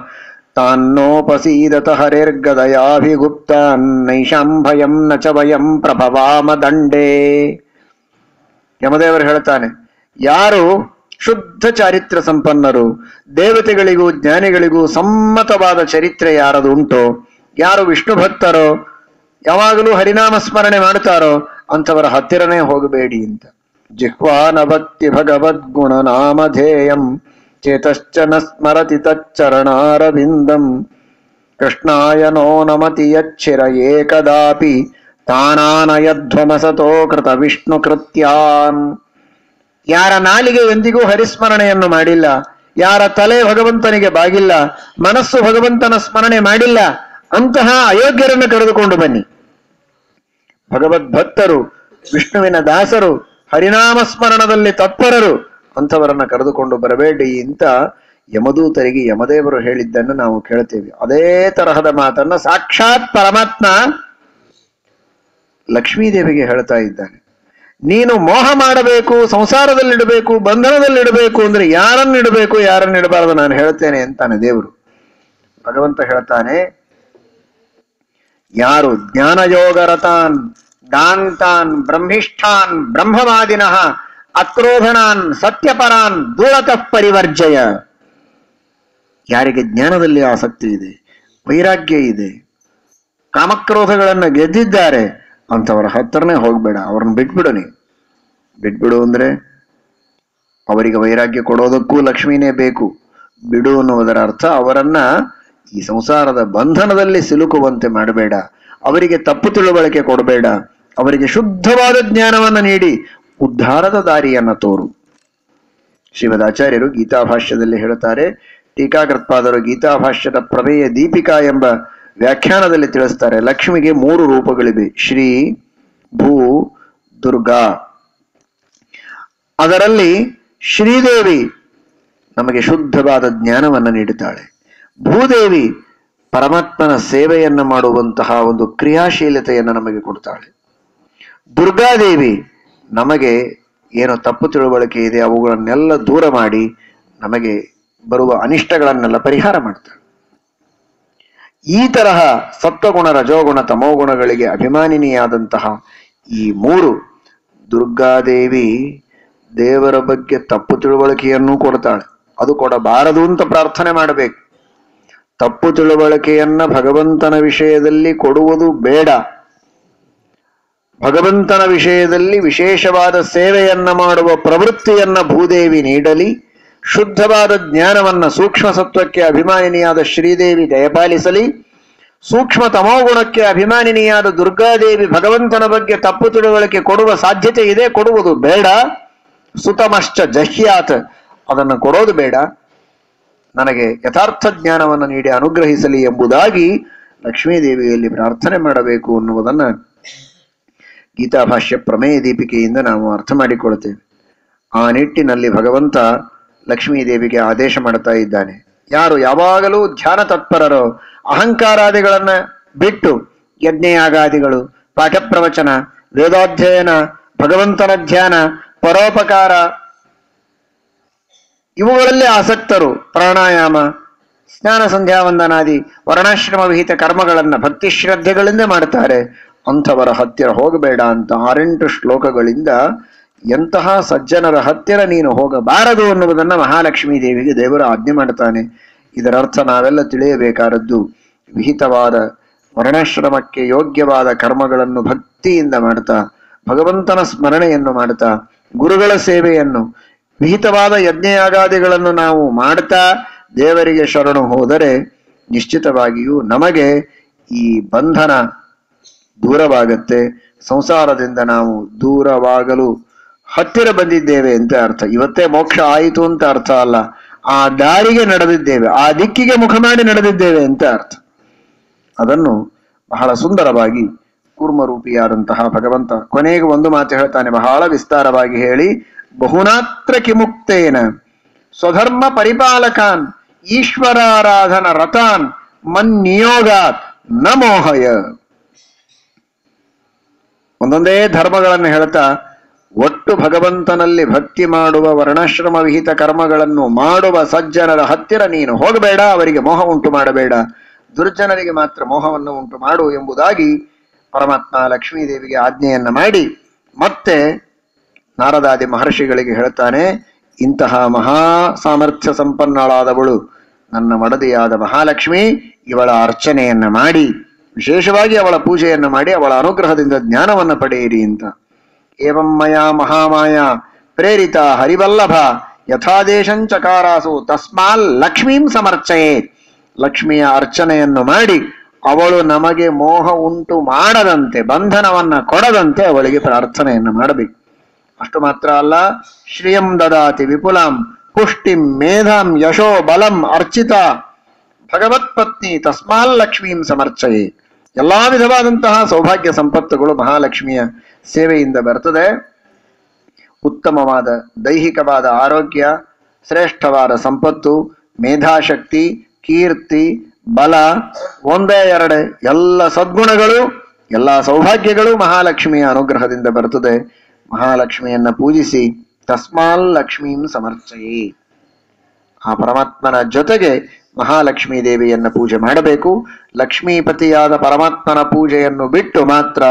ತಾನ್ನೋಪಸೀದತ ಹರೇರ್ಗದಯಾಭಿಗುಪ್ತಾನ್ ನೈಷಾಂ ಭಯಂ ನ ಚ ವಯಂ ಪ್ರಭವಾಮ ದಂಡೇ ಯಮದೇವರು ಹೇಳ್ತಾನೆ ಯಾರು ಶುದ್ಧ ಚಾರಿತ್ರ ಸಂಪನ್ನರು ದೇವತೆಗಳಿಗೂ ಜ್ಞಾನಿಗಳಿಗೂ ಸಮ್ಮತವಾದ ಚರಿತ್ರೆ ಯಾರದು ಉಂಟೋ ಯಾರು ವಿಷ್ಣು ಭಕ್ತರೋ ಯಾವಾಗಲೂ ಹರಿನಾಮ ಸ್ಮರಣೆ ಮಾಡ್ತಾರೋ ಅಂಥವರ ಹತ್ತಿರನೇ ಹೋಗಬೇಡಿ ಅಂತ ಜಿಹ್ವಾನ ಭಕ್ತಿ ಭಗವದ್ಗುಣ ನಾಮಧೇಯಂ ಚೇತಶ್ಚ ನ ಸ್ಮರತಿ ತಚ್ಚರಣಾರವಿಂದಂ ಕೃಷ್ಣಾಯ ನೋ ನಮತಿ ಯಚ್ಚಿರ ಏಕದಾಪಿ ತಾನಾನಯಧ್ವಮಸತೋ ಕೃತ ವಿಷ್ಣು ಕೃತ್ಯಾನ್ ಯಾರ ನಾಲಿಗೆ ಎಂದಿಗೂ ಹರಿಸ್ಮರಣೆಯನ್ನು ಮಾಡಿಲ್ಲ ಯಾರ ತಲೆ ಭಗವಂತನಿಗೆ ಬಾಗಿಲ್ಲ ಮನಸ್ಸು ಭಗವಂತನ ಸ್ಮರಣೆ ಮಾಡಿಲ್ಲ ಅಂತಹ ಅಯೋಗ್ಯರನ್ನು ಕರೆದುಕೊಂಡು ಬನ್ನಿ ಭಗವದ್ ಭಕ್ತರು ವಿಷ್ಣುವಿನ ದಾಸರು ಹರಿನಾಮ ಸ್ಮರಣದಲ್ಲಿ ತತ್ಪರರು ಅಂಥವರನ್ನ ಕರೆದುಕೊಂಡು ಬರಬೇಡಿ ಅಂತ ಯಮದೂತರಿಗೆ ಯಮದೇವರು ಹೇಳಿದ್ದನ್ನು ನಾವು ಕೇಳ್ತೇವೆ ಅದೇ ತರಹದ ಮಾತನ್ನ ಸಾಕ್ಷಾತ್ ಪರಮಾತ್ಮ ಲಕ್ಷ್ಮೀದೇವಿಗೆ ಹೇಳ್ತಾ ಇದ್ದಾನೆ ನೀನು ಮೋಹ ಮಾಡಬೇಕು ಸಂಸಾರದಲ್ಲಿಡಬೇಕು ಬಂಧನದಲ್ಲಿಡಬೇಕು ಅಂದ್ರೆ ಯಾರನ್ನಿಡಬೇಕು ಯಾರನ್ನಿಡಬಾರದು ನಾನು ಹೇಳ್ತೇನೆ ಅಂತಾನೆ ದೇವರು ಭಗವಂತ ಹೇಳ್ತಾನೆ ಯಾರು ಜ್ಞಾನಯೋಗ ರತಾನ್ ದಾಂತಾನ್ ಬ್ರಹ್ಮಿಷ್ಠಾನ್ ಬ್ರಹ್ಮವಾದಿನಃ ಅಕ್ರೋಧನಾನ್ ಸತ್ಯಪರಾನ್ ದೂರತಃ ಪರಿವರ್ಜಯ ಯಾರಿಗೆ ಜ್ಞಾನದಲ್ಲಿ ಆಸಕ್ತಿ ಇದೆ ವೈರಾಗ್ಯ ಇದೆ ಕಾಮಕ್ರೋಧಗಳನ್ನ ಗೆದ್ದಿದ್ದಾರೆ ಅಂತವರ ಹತ್ರನೇ ಹೋಗ್ಬೇಡ ಅವ್ರನ್ನ ಬಿಟ್ಬಿಡು ನೀ ಬಿಟ್ಬಿಡು ಅಂದ್ರೆ ಅವರಿಗೆ ವೈರಾಗ್ಯ ಕೊಡೋದಕ್ಕೂ ಲಕ್ಷ್ಮಿನೇ ಬೇಕು ಬಿಡು ಅನ್ನುವುದರ ಅರ್ಥ ಅವರನ್ನ ಈ ಸಂಸಾರದ ಬಂಧನದಲ್ಲಿ ಸಿಲುಕುವಂತೆ ಮಾಡಬೇಡ ಅವರಿಗೆ ತಪ್ಪು ತಿಳುವಳಿಕೆ ಕೊಡಬೇಡ ಅವರಿಗೆ ಶುದ್ಧವಾದ ಜ್ಞಾನವನ್ನು ನೀಡಿ ಉದ್ಧಾರದ ದಾರಿಯನ್ನ ತೋರು ಶ್ರೀಮದಾಚಾರ್ಯರು ಗೀತಾಭಾಷ್ಯದಲ್ಲಿ ಹೇಳುತ್ತಾರೆ ಟೀಕಾಕೃತ್ಪಾದರು ಗೀತಾಭಾಷ್ಯದ ಪ್ರಮೇಯ ದೀಪಿಕಾ ಎಂಬ ವ್ಯಾಖ್ಯಾನದಲ್ಲಿ ತಿಳಿಸ್ತಾರೆ ಲಕ್ಷ್ಮಿಗೆ ಮೂರು ರೂಪಗಳಿವೆ ಶ್ರೀ ಭೂ ದುರ್ಗಾ ಅದರಲ್ಲಿ ಶ್ರೀದೇವಿ ನಮಗೆ ಶುದ್ಧವಾದ ಜ್ಞಾನವನ್ನು ನೀಡುತ್ತಾಳೆ ಭೂದೇವಿ ಪರಮಾತ್ಮನ ಸೇವೆಯನ್ನು ಮಾಡುವಂತಹ ಒಂದು ಕ್ರಿಯಾಶೀಲತೆಯನ್ನು ನಮಗೆ ಕೊಡ್ತಾಳೆ ದುರ್ಗಾದೇವಿ ನಮಗೆ ಏನು ತಪ್ಪು ತಿಳುವಳಿಕೆ ಇದೆ ಅವುಗಳನ್ನೆಲ್ಲ ದೂರ ಮಾಡಿ ನಮಗೆ ಬರುವ ಅನಿಷ್ಟಗಳನ್ನೆಲ್ಲ ಪರಿಹಾರ ಮಾಡ್ತಾಳೆ ಈ ತರಹ ಸತ್ವಗುಣ ರಜೋಗುಣ ತಮೋಗುಣಗಳಿಗೆ ಅಭಿಮಾನಿನಿಯಾದಂತಹ ಈ ಮೂರು ದುರ್ಗಾದೇವಿ ದೇವರ ಬಗ್ಗೆ ತಪ್ಪು ತಿಳುವಳಿಕೆಯನ್ನು ಕೊಡ್ತಾಳೆ ಅದು ಕೊಡಬಾರದು ಅಂತ ಪ್ರಾರ್ಥನೆ ಮಾಡಬೇಕು ತಪ್ಪು ತಿಳುವಳಿಕೆಯನ್ನ ಭಗವಂತನ ವಿಷಯದಲ್ಲಿ ಕೊಡುವುದು ಬೇಡ ಭಗವಂತನ ವಿಷಯದಲ್ಲಿ ವಿಶೇಷವಾದ ಸೇವೆಯನ್ನ ಮಾಡುವ ಪ್ರವೃತ್ತಿಯನ್ನ ಭೂದೇವಿ ನೀಡಲಿ ಶುದ್ಧವಾದ ಜ್ಞಾನವನ್ನ ಸೂಕ್ಷ್ಮ ಸತ್ವಕ್ಕೆ ಅಭಿಮಾನಿನಿಯಾದ ಶ್ರೀದೇವಿ ದಯಪಾಲಿಸಲಿ ಸೂಕ್ಷ್ಮ ತಮೋಗುಣಕ್ಕೆ ಅಭಿಮಾನಿನಿಯಾದ ದುರ್ಗಾದೇವಿ ಭಗವಂತನ ಬಗ್ಗೆ ತಪ್ಪು ತಿಳುವಳಿಕೆ ಕೊಡುವ ಸಾಧ್ಯತೆ ಇದೆ ಕೊಡುವುದು ಬೇಡ ಸುತಮಶ್ಚ ಜಹ್ಯಾತ್ ಅದನ್ನು ಕೊಡೋದು ಬೇಡ ನನಗೆ ಯಥಾರ್ಥ ಜ್ಞಾನವನ್ನು ನೀಡಿ ಅನುಗ್ರಹಿಸಲಿ ಎಂಬುದಾಗಿ ಲಕ್ಷ್ಮೀದೇವಿಯಲ್ಲಿ ಪ್ರಾರ್ಥನೆ ಮಾಡಬೇಕು ಅನ್ನುವುದನ್ನ ಗೀತಾಭಾಷ್ಯ ಪ್ರಮೇಯ ದೀಪಿಕೆಯಿಂದ ನಾವು ಅರ್ಥ ಮಾಡಿಕೊಳ್ತೇವೆ ಆ ನಿಟ್ಟಿನಲ್ಲಿ ಭಗವಂತ ಲಕ್ಷ್ಮೀದೇವಿಗೆ ಆದೇಶ ಮಾಡ್ತಾ ಇದ್ದಾನೆ ಯಾರು ಯಾವಾಗಲೂ ಧ್ಯಾನ ತತ್ಪರರೋ ಅಹಂಕಾರಾದಿಗಳನ್ನ ಬಿಟ್ಟು ಯಜ್ಞಯಾಗಾದಿಗಳು ಪಾಠ ಪ್ರವಚನ ವೇದಾಧ್ಯಯನ ಭಗವಂತನ ಧ್ಯಾನ ಪರೋಪಕಾರ ಇವುಗಳಲ್ಲಿ ಆಸಕ್ತರು ಪ್ರಾಣಾಯಾಮ ಸ್ನಾನ ಸಂಧ್ಯಾ ವಂದನಾದಿ ವರ್ಣಾಶ್ರಮ ವಿಹಿತ ಕರ್ಮಗಳನ್ನ ಭಕ್ತಿ ಶ್ರದ್ಧೆಗಳಿಂದ ಮಾಡ್ತಾರೆ ಅಂಥವರ ಹತ್ತಿರ ಹೋಗಬೇಡ ಅಂತ ಆರೆಂಟು ಶ್ಲೋಕಗಳಿಂದ ಎಂತಹ ಸಜ್ಜನರ ಹತ್ತಿರ ನೀನು ಹೋಗಬಾರದು ಅನ್ನುವುದನ್ನ ಮಹಾಲಕ್ಷ್ಮೀ ದೇವಿಗೆ ದೇವರು ಆಜ್ಞೆ ಮಾಡ್ತಾನೆ ಇದರರ್ಥ ನಾವೆಲ್ಲ ತಿಳಿಯಬೇಕಾದದ್ದು ವಿಹಿತವಾದ ವರ್ಣಾಶ್ರಮಕ್ಕೆ ಯೋಗ್ಯವಾದ ಕರ್ಮಗಳನ್ನು ಭಕ್ತಿಯಿಂದ ಮಾಡ್ತಾ ಭಗವಂತನ ಸ್ಮರಣೆಯನ್ನು ಮಾಡ್ತಾ ಗುರುಗಳ ಸೇವೆಯನ್ನು ವಿಹಿತವಾದ ಯಜ್ಞಯಾಗಾದಿಗಳನ್ನು ನಾವು ಮಾಡ್ತಾ ದೇವರಿಗೆ ಶರಣು ಹೋದರೆ ನಿಶ್ಚಿತವಾಗಿಯೂ ನಮಗೆ ಈ ಬಂಧನ ದೂರವಾಗತ್ತೆ ಸಂಸಾರದಿಂದ ನಾವು ದೂರವಾಗಲು ಹತ್ತಿರ ಬಂದಿದ್ದೇವೆ ಅಂತ ಅರ್ಥ ಇವತ್ತೇ ಮೋಕ್ಷ ಆಯಿತು ಅಂತ ಅರ್ಥ ಅಲ್ಲ ಆ ದಾರಿಗೆ ನಡೆದಿದ್ದೇವೆ ಆ ದಿಕ್ಕಿಗೆ ಮುಖ ಮಾಡಿ ನಡೆದಿದ್ದೇವೆ ಅಂತ ಅರ್ಥ ಅದನ್ನು ಬಹಳ ಸುಂದರವಾಗಿ ಕೂರ್ಮರೂಪಿಯಾದಂತಹ ಭಗವಂತ ಕೊನೆಗೆ ಒಂದು ಮಾತು ಹೇಳ್ತಾನೆ ಬಹಳ ವಿಸ್ತಾರವಾಗಿ ಹೇಳಿ ಬಹುನಾತ್ರ ಕಿಮುಕ್ತೇನ ಸ್ವಧರ್ಮ ಪರಿಪಾಲಕಾನ್ ಈಶ್ವರಾರಾಧನ ರಥಾನ್ ಮನ್ನಿಯೋಗಾತ್ ನ ಮೋಹಯ ಒಂದೊಂದೇ ಧರ್ಮಗಳನ್ನು ಹೇಳ್ತಾ ಒಟ್ಟು ಭಗವಂತನಲ್ಲಿ ಭಕ್ತಿ ಮಾಡುವ ವರ್ಣಾಶ್ರಮ ವಿಹಿತ ಕರ್ಮಗಳನ್ನು ಮಾಡುವ ಸಜ್ಜನರ ಹತ್ತಿರ ನೀನು ಹೋಗಬೇಡ ಅವರಿಗೆ ಮೋಹ ಉಂಟು ಮಾಡಬೇಡ ದುರ್ಜನರಿಗೆ ಮಾತ್ರ ಮೋಹವನ್ನು ಉಂಟು ಮಾಡು ಎಂಬುದಾಗಿ ಪರಮಾತ್ಮ ಲಕ್ಷ್ಮೀದೇವಿಗೆ ಆಜ್ಞೆಯನ್ನ ಮಾಡಿ ಮತ್ತೆ ನಾರದಾದಿ ಮಹರ್ಷಿಗಳಿಗೆ ಹೇಳ್ತಾನೆ ಇಂತಹ ಮಹಾ ಸಾಮರ್ಥ್ಯ ಸಂಪನ್ನಳಾದವಳು ನನ್ನ ಮಡದಿಯಾದ ಮಹಾಲಕ್ಷ್ಮಿ ಇವಳ ಅರ್ಚನೆಯನ್ನ ಮಾಡಿ ವಿಶೇಷವಾಗಿ ಅವಳ ಪೂಜೆಯನ್ನ ಮಾಡಿ ಅವಳ ಅನುಗ್ರಹದಿಂದ ಜ್ಞಾನವನ್ನ ಪಡೆಯಿರಿ ಅಂತ ಏವಂ ಮಯಾ ಮಹಾಮಾಯ ಪ್ರೇರಿತ ಹರಿವಲ್ಲಭ ಯಥಾದೇಶಂಚಕಾರಾಸು ತಸ್ಮಾಲ್ ಲಕ್ಷ್ಮೀಂ ಸಮರ್ಚಯೇ ಲಕ್ಷ್ಮಿಯ ಅರ್ಚನೆಯನ್ನು ಮಾಡಿ ಅವಳು ನಮಗೆ ಮೋಹ ಉಂಟು ಮಾಡದಂತೆ ಬಂಧನವನ್ನ ಕೊಡದಂತೆ ಅವಳಿಗೆ ಪ್ರಾರ್ಥನೆಯನ್ನು ಮಾಡಬೇಕು ಅಷ್ಟು ಮಾತ್ರ ಅಲ್ಲ ಶ್ರಿಯಂ ದದಾತಿ ವಿಪುಲಾಂ ಪುಷ್ಟಿಂ ಮೇಧಾಂ ಯಶೋ ಬಲಂ ಅರ್ಚಿತ ಭಗವತ್ ಪತ್ನಿ ತಸ್ಮಾಲ್ ಲಕ್ಷ್ಮೀಂ ಸಮರ್ಚಯೇ ಎಲ್ಲಾ ವಿಧವಾದಂತಹ ಸೌಭಾಗ್ಯ ಸಂಪತ್ತುಗಳು ಮಹಾಲಕ್ಷ್ಮಿಯ ಸೇವೆಯಿಂದ ಬರ್ತದೆ ಉತ್ತಮವಾದ ದೈಹಿಕವಾದ ಆರೋಗ್ಯ ಶ್ರೇಷ್ಠವಾದ ಸಂಪತ್ತು ಮೇಧಾಶಕ್ತಿ ಕೀರ್ತಿ ಬಲ ಒಂದೇ ಎರಡೇ ಎಲ್ಲ ಸದ್ಗುಣಗಳು ಎಲ್ಲ ಸೌಭಾಗ್ಯಗಳು ಮಹಾಲಕ್ಷ್ಮಿಯ ಅನುಗ್ರಹದಿಂದ ಬರ್ತದೆ ಮಹಾಲಕ್ಷ್ಮಿಯನ್ನ ಪೂಜಿಸಿ ತಸ್ಮಾಲ್ ಲಕ್ಷ್ಮೀಂ ಸಮರ್ಚಯೇ ಆ ಪರಮಾತ್ಮನ ಜೊತೆಗೆ ಮಹಾಲಕ್ಷ್ಮೀ ದೇವಿಯನ್ನ ಪೂಜೆ ಮಾಡಬೇಕು ಲಕ್ಷ್ಮೀಪತಿಯಾದ ಪರಮಾತ್ಮನ ಪೂಜೆಯನ್ನು ಬಿಟ್ಟು ಮಾತ್ರ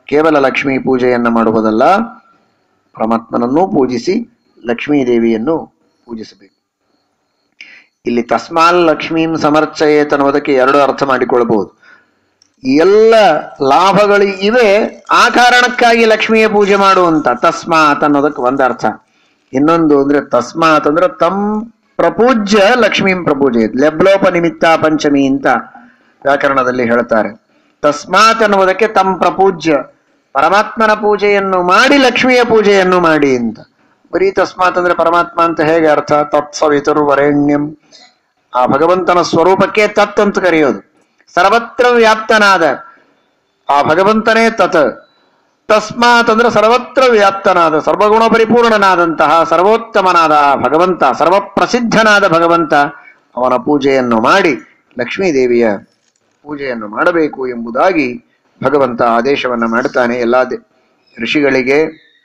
ಕೇವಲ ಲಕ್ಷ್ಮೀ ಪೂಜೆಯನ್ನು ಮಾಡುವುದಲ್ಲ ಪರಮಾತ್ಮನನ್ನೂ ಪೂಜಿಸಿ ಲಕ್ಷ್ಮೀ ದೇವಿಯನ್ನು ಪೂಜಿಸಬೇಕು ಇಲ್ಲಿ ತಸ್ಮಾಲ್ ಲಕ್ಷ್ಮೀಂ ಸಮರ್ಚಯೇತ್ ಅನ್ನೋದಕ್ಕೆ ಎರಡು ಅರ್ಥ ಮಾಡಿಕೊಳ್ಳಬಹುದು ಎಲ್ಲ ಲಾಭಗಳು ಇವೆ ಆ ಕಾರಣಕ್ಕಾಗಿ ಲಕ್ಷ್ಮಿಯ ಪೂಜೆ ಮಾಡುವಂತ ತಸ್ಮಾತ್ ಅನ್ನೋದಕ್ಕೆ ಒಂದು ಅರ್ಥ ಇನ್ನೊಂದು ಅಂದ್ರೆ ತಸ್ಮಾತ್ ಅಂದ್ರೆ ತಂ ಪ್ರಪೂಜ್ಯ ಲಕ್ಷ್ಮೀಂ ಪ್ರಪೂಜೆ ಲೆಬ್ಲೋಪ ನಿಮಿತ್ತ ಪಂಚಮಿ ಅಂತ ವ್ಯಾಕರಣದಲ್ಲಿ ಹೇಳ್ತಾರೆ ತಸ್ಮಾತ್ ಅನ್ನುವುದಕ್ಕೆ ತಂ ಪ್ರಪೂಜ್ಯ ಪರಮಾತ್ಮನ ಪೂಜೆಯನ್ನು ಮಾಡಿ ಲಕ್ಷ್ಮಿಯ ಪೂಜೆಯನ್ನು ಮಾಡಿ ಅಂತ ಬರೀ ತಸ್ಮಾತ್ ಅಂದ್ರೆ ಪರಮಾತ್ಮ ಅಂತ ಹೇಗೆ ಅರ್ಥ ತತ್ಸವಿತರು ವರೆಣ್ಯಂ ಆ ಭಗವಂತನ ಸ್ವರೂಪಕ್ಕೆ ತತ್ ಅಂತ ಕರೆಯೋದು ಸರ್ವತ್ರ ವ್ಯಾಪ್ತನಾದ ಆ ಭಗವಂತನೇ ತತ್ ತಸ್ಮಾತ್ ಅಂದ್ರೆ ಸರ್ವತ್ರ ವ್ಯಾಪ್ತನಾದ ಸರ್ವಗುಣ ಪರಿಪೂರ್ಣನಾದಂತಹ ಸರ್ವೋತ್ತಮನಾದ ಆ ಭಗವಂತ ಸರ್ವಪ್ರಸಿದ್ಧನಾದ ಭಗವಂತ ಅವನ ಪೂಜೆಯನ್ನು ಮಾಡಿ ಲಕ್ಷ್ಮೀ ದೇವಿಯ ಪೂಜೆಯನ್ನು ಮಾಡಬೇಕು ಎಂಬುದಾಗಿ ಭಗವಂತ ಆದೇಶವನ್ನ ಮಾಡ್ತಾನೆ ಎಲ್ಲ ದೇ- ಋಷಿಗಳಿಗೆ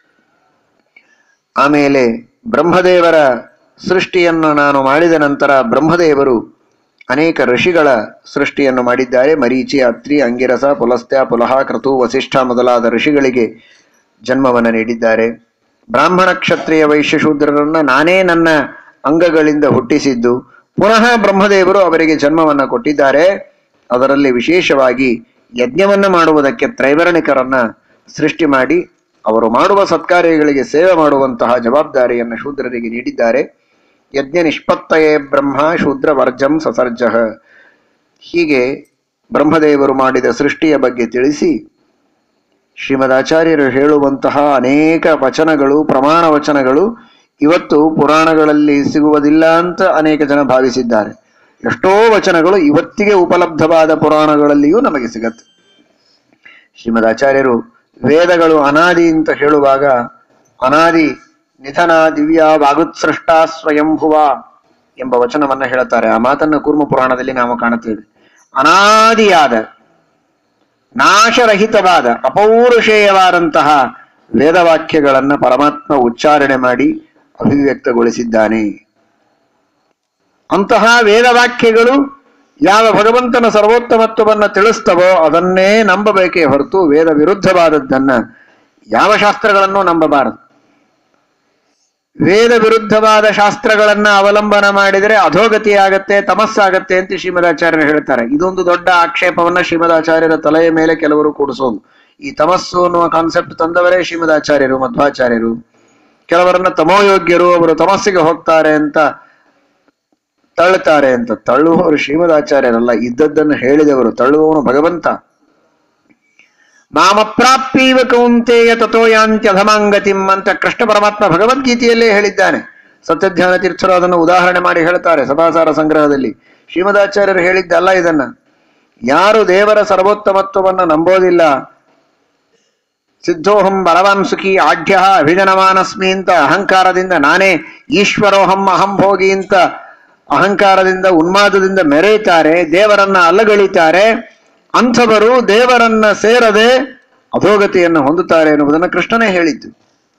ಆಮೇಲೆ ಬ್ರಹ್ಮದೇವರ ಸೃಷ್ಟಿಯನ್ನು ನಾನು ಮಾಡಿದ ನಂತರ ಬ್ರಹ್ಮದೇವರು ಅನೇಕ ಋಷಿಗಳ ಸೃಷ್ಟಿಯನ್ನು ಮಾಡಿದ್ದಾರೆ ಮರೀಚಿ ಅತ್ರಿ ಅಂಗಿರಸ ಪುಲಸ್ತ್ಯ ಪುಲಹ ಕ್ರತು ವಸಿಷ್ಠ ಮೊದಲಾದ ಋಷಿಗಳಿಗೆ ಜನ್ಮವನ್ನು ನೀಡಿದ್ದಾರೆ ಬ್ರಾಹ್ಮಣ ಕ್ಷತ್ರಿಯ ವೈಶ್ಯ ಶೂದ್ರರನ್ನ ನಾನೇ ನನ್ನ ಅಂಗಗಳಿಂದ ಹುಟ್ಟಿಸಿದ್ದು ಪುನಃ ಬ್ರಹ್ಮದೇವರು ಅವರಿಗೆ ಜನ್ಮವನ್ನು ಕೊಟ್ಟಿದ್ದಾರೆ ಅದರಲ್ಲಿ ವಿಶೇಷವಾಗಿ ಯಜ್ಞವನ್ನ ಮಾಡುವುದಕ್ಕೆ ತ್ರೈವರ್ಣಿಕರನ್ನ ಸೃಷ್ಟಿ ಮಾಡಿ ಅವರು ಮಾಡುವ ಸತ್ಕಾರ್ಯಗಳಿಗೆ ಸೇವೆ ಮಾಡುವಂತಹ ಜವಾಬ್ದಾರಿಯನ್ನು ಶೂದ್ರರಿಗೆ ನೀಡಿದ್ದಾರೆ ಯಜ್ಞ ನಿಷ್ಪತ್ತಯೇ ಬ್ರಹ್ಮ ಶೂದ್ರ ವರ್ಜಂ ಸಸರ್ಜ ಹೀಗೆ ಬ್ರಹ್ಮದೇವರು ಮಾಡಿದ ಸೃಷ್ಟಿಯ ಬಗ್ಗೆ ತಿಳಿಸಿ ಶ್ರೀಮದ್ ಆಚಾರ್ಯರು ಹೇಳುವಂತಹ ಅನೇಕ ವಚನಗಳು ಪ್ರಮಾಣ ವಚನಗಳು ಇವತ್ತು ಪುರಾಣಗಳಲ್ಲಿ ಸಿಗುವುದಿಲ್ಲ ಅಂತ ಅನೇಕ ಜನ ಭಾವಿಸಿದ್ದಾರೆ ಎಷ್ಟೋ ವಚನಗಳು ಇವತ್ತಿಗೆ ಉಪಲಬ್ಧವಾದ ಪುರಾಣಗಳಲ್ಲಿಯೂ ನಮಗೆ ಸಿಗತ್ತೆ ಶ್ರೀಮದ್ ಆಚಾರ್ಯರು ವೇದಗಳು ಅನಾದಿ ಅಂತ ಹೇಳುವಾಗ ಅನಾದಿ ನಿಧನ ದಿವ್ಯ ವಾಗುತ್ಸೃಷ್ಟ ಸ್ವಯಂಭುವ ಎಂಬ ವಚನವನ್ನ ಹೇಳುತ್ತಾರೆ ಆ ಮಾತನ್ನ ಕೂರ್ಮ ಪುರಾಣದಲ್ಲಿ ನಾವು ಕಾಣುತ್ತೇವೆ ಅನಾದಿಯಾದ ನಾಶರಹಿತವಾದ ಅಪೌರುಷೇಯವಾದಂತಹ ವೇದವಾಕ್ಯಗಳನ್ನ ಪರಮಾತ್ಮ ಉಚ್ಚಾರಣೆ ಮಾಡಿ ಅಭಿವ್ಯಕ್ತಗೊಳಿಸಿದ್ದಾನೆ ಅಂತಹ ವೇದವಾಕ್ಯಗಳು ಯಾವ ಭಗವಂತನ ಸರ್ವೋತ್ತಮತ್ವವನ್ನ ತಿಳಿಸ್ತವೋ ಅದನ್ನೇ ನಂಬಬೇಕೇ ಹೊರತು ವೇದ ವಿರುದ್ಧವಾದದ್ದನ್ನ ಯಾವ ಶಾಸ್ತ್ರಗಳನ್ನು ನಂಬಬಾರದು ವೇದ ವಿರುದ್ಧವಾದ ಶಾಸ್ತ್ರಗಳನ್ನ ಅವಲಂಬನ ಮಾಡಿದರೆ ಅಧೋಗತಿ ಆಗತ್ತೆ ತಮಸ್ಸಾಗತ್ತೆ ಅಂತ ಶ್ರೀಮದಾಚಾರ್ಯರು ಹೇಳ್ತಾರೆ ಇದೊಂದು ದೊಡ್ಡ ಆಕ್ಷೇಪವನ್ನ ಶ್ರೀಮದಾಚಾರ್ಯರ ತಲೆಯ ಮೇಲೆ ಕೆಲವರು ಕೂಡಿಸೋದು ಈ ತಮಸ್ಸು ಅನ್ನುವ ಕಾನ್ಸೆಪ್ಟ್ ತಂದವರೇ ಶ್ರೀಮದಾಚಾರ್ಯರು ಮಧ್ವಾಚಾರ್ಯರು ಕೆಲವರನ್ನ ತಮೋಯೋಗ್ಯರು ಅವರು ತಮಸ್ಸಿಗೆ ಹೋಗ್ತಾರೆ ಅಂತ ತಳ್ಳುತ್ತಾರೆ ಅಂತ ತಳ್ಳುವವರು ಶ್ರೀಮದಾಚಾರ್ಯರಲ್ಲ ಇದ್ದದ್ದನ್ನು ಹೇಳಿದವರು ತಳ್ಳುವವನು ಭಗವಂತ ಮಾಮಪ್ರಾಪ್ಯೈವ ಕೌಂತೆಯ ತಥೋಯಾಂತ್ಯಧಮಾಂಗತಿಂ ಅಂತ ಕೃಷ್ಣ ಪರಮಾತ್ಮ ಭಗವದ್ಗೀತೆಯಲ್ಲೇ ಹೇಳಿದ್ದಾನೆ ಸತ್ಯಧ್ಯಾನ ತೀರ್ಥರು ಅದನ್ನು ಉದಾಹರಣೆ ಮಾಡಿ ಹೇಳ್ತಾರೆ ಸಭಾಸಾರ ಸಂಗ್ರಹದಲ್ಲಿ ಶ್ರೀಮದಾಚಾರ್ಯರು ಹೇಳಿದ್ದಲ್ಲ ಇದನ್ನ ಯಾರು ದೇವರ ಸರ್ವೋತ್ತಮತ್ವವನ್ನು ನಂಬೋದಿಲ್ಲ ಸಿದ್ಧೋಹಂ ಬಲವಾನ್ ಸುಖಿ ಆಢ್ಯ ಅಭಿಜನಮಾನಸ್ಮಿ ಅಂತ ಅಹಂಕಾರದಿಂದ ನಾನೇ ಈಶ್ವರೋಹಂ ಅಹಂ ಭೋಗಿ ಅಂತ ಅಹಂಕಾರದಿಂದ ಉನ್ಮಾದದಿಂದ ಮೆರೆಯುತ್ತಾರೆ ದೇವರನ್ನ ಅಲ್ಲಗಳಿತಾರೆ ಅಂಥವರು ದೇವರನ್ನ ಸೇರದೆ ಅಧೋಗತಿಯನ್ನು ಹೊಂದುತ್ತಾರೆ ಎನ್ನುವುದನ್ನು ಕೃಷ್ಣನೇ ಹೇಳಿದ್ದು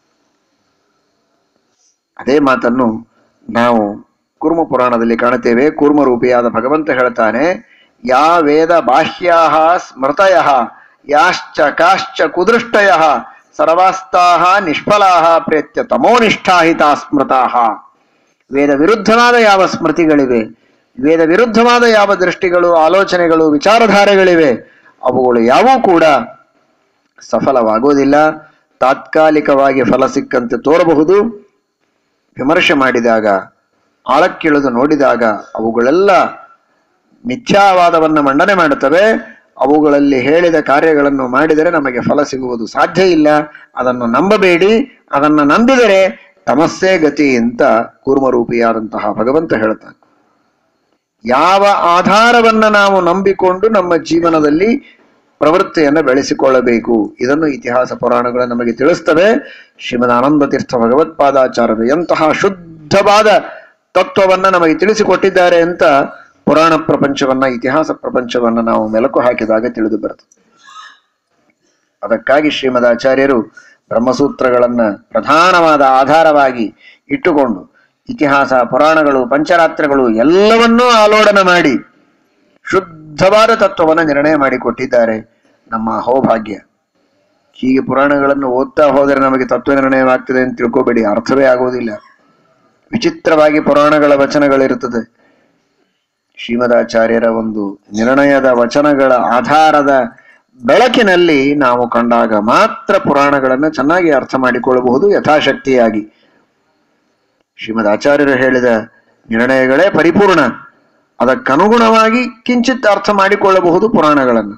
ಅದೇ ಮಾತನ್ನು ನಾವು ಕೂರ್ಮ ಪುರಾಣದಲ್ಲಿ ಕಾಣುತ್ತೇವೆ ಕೂರ್ಮ ರೂಪಿಯಾದ ಭಗವಂತ ಹೇಳ್ತಾನೆ ಯಾ ವೇದ ಬಾಹ್ಯಾ ಸ್ಮೃತಯ ಯಾಶ್ಚ ಕಾಶ್ಚ ಕುದೃಷ್ಟಯ ಸರ್ವಾಸ್ತಾಹ ನಿಷ್ಫಲಾಹ ಪ್ರೇತ್ಯ ತಮೋನಿಷ್ಠಾಹಿತಾ ಸ್ಮೃತಾಹ ವೇದ ವಿರುದ್ಧವಾದ ಯಾವ ಸ್ಮೃತಿಗಳಿವೆ ವೇದ ವಿರುದ್ಧವಾದ ಯಾವ ದೃಷ್ಟಿಗಳು ಆಲೋಚನೆಗಳು ವಿಚಾರಧಾರೆಗಳಿವೆ ಅವುಗಳು ಯಾವೂ ಕೂಡ ಸಫಲವಾಗುವುದಿಲ್ಲ ತಾತ್ಕಾಲಿಕವಾಗಿ ಫಲ ಸಿಕ್ಕಂತೆ ತೋರಬಹುದು ವಿಮರ್ಶೆ ಮಾಡಿದಾಗ ಆಳಕ್ಕಿಳಿದು ನೋಡಿದಾಗ ಅವುಗಳೆಲ್ಲ ಮಿಥ್ಯಾವಾದವನ್ನ ಮಂಡನೆ ಮಾಡುತ್ತವೆ ಅವುಗಳಲ್ಲಿ ಹೇಳಿದ ಕಾರ್ಯಗಳನ್ನು ಮಾಡಿದರೆ ನಮಗೆ ಫಲ ಸಿಗುವುದು ಸಾಧ್ಯ ಇಲ್ಲ ಅದನ್ನು ನಂಬಬೇಡಿ ಅದನ್ನು ನಂಬಿದರೆ ತಮಸ್ಸೇ ಗತಿ ಅಂತ ಕೂರ್ಮರೂಪಿಯಾದಂತಹ ಭಗವಂತ ಹೇಳ್ತಾನೆ ಯಾವ ಆಧಾರವನ್ನ ನಾವು ನಂಬಿಕೊಂಡು ನಮ್ಮ ಜೀವನದಲ್ಲಿ ಪ್ರವೃತ್ತಿಯನ್ನು ಬೆಳೆಸಿಕೊಳ್ಳಬೇಕು ಇದನ್ನು ಇತಿಹಾಸ ಪುರಾಣಗಳು ನಮಗೆ ತಿಳಿಸ್ತವೆ ಶ್ರೀಮದ್ ಆನಂದ ತೀರ್ಥ ಭಗವತ್ಪಾದಾಚಾರ್ಯರು ಎಂತಹ ಶುದ್ಧವಾದ ತತ್ವವನ್ನ ನಮಗೆ ತಿಳಿಸಿಕೊಟ್ಟಿದ್ದಾರೆ ಅಂತ ಪುರಾಣ ಪ್ರಪಂಚವನ್ನ ಇತಿಹಾಸ ಪ್ರಪಂಚವನ್ನ ನಾವು ಮೆಲುಕು ಹಾಕಿದಾಗ ತಿಳಿದು ಬರ್ತದೆ ಅದಕ್ಕಾಗಿ ಶ್ರೀಮದ್ ಆಚಾರ್ಯರು ಬ್ರಹ್ಮಸೂತ್ರಗಳನ್ನ ಪ್ರಧಾನವಾದ ಆಧಾರವಾಗಿ ಇಟ್ಟುಕೊಂಡು ಇತಿಹಾಸ ಪುರಾಣಗಳು ಪಂಚರಾತ್ರಗಳು ಎಲ್ಲವನ್ನೂ ಆಲೋಡನ ಮಾಡಿ ಶುದ್ಧವಾದ ತತ್ವವನ್ನು ನಿರ್ಣಯ ಮಾಡಿಕೊಟ್ಟಿದ್ದಾರೆ ನಮ್ಮ ಅಹೋಭಾಗ್ಯ ಹೀಗೆ ಪುರಾಣಗಳನ್ನು ಓದ್ತಾ ಹೋದರೆ ನಮಗೆ ತತ್ವ ನಿರ್ಣಯವಾಗ್ತದೆ ಅಂತ ತಿಳ್ಕೋಬೇಡಿ ಅರ್ಥವೇ ಆಗೋದಿಲ್ಲ ವಿಚಿತ್ರವಾಗಿ ಪುರಾಣಗಳ ವಚನಗಳಿರುತ್ತದೆ ಶ್ರೀಮದಾಚಾರ್ಯರ ಒಂದು ನಿರ್ಣಯದ ವಚನಗಳ ಆಧಾರದ ಬೆಳಕಿನಲ್ಲಿ ನಾವು ಕಂಡಾಗ ಮಾತ್ರ ಪುರಾಣಗಳನ್ನು ಚೆನ್ನಾಗಿ ಅರ್ಥ ಮಾಡಿಕೊಳ್ಳಬಹುದು ಯಥಾಶಕ್ತಿಯಾಗಿ ಶ್ರೀಮದ್ ಆಚಾರ್ಯರು ಹೇಳಿದ ನಿರ್ಣಯಗಳೇ ಪರಿಪೂರ್ಣ ಅದಕ್ಕನುಗುಣವಾಗಿ ಕಿಂಚಿತ್ ಅರ್ಥ ಮಾಡಿಕೊಳ್ಳಬಹುದು ಪುರಾಣಗಳನ್ನು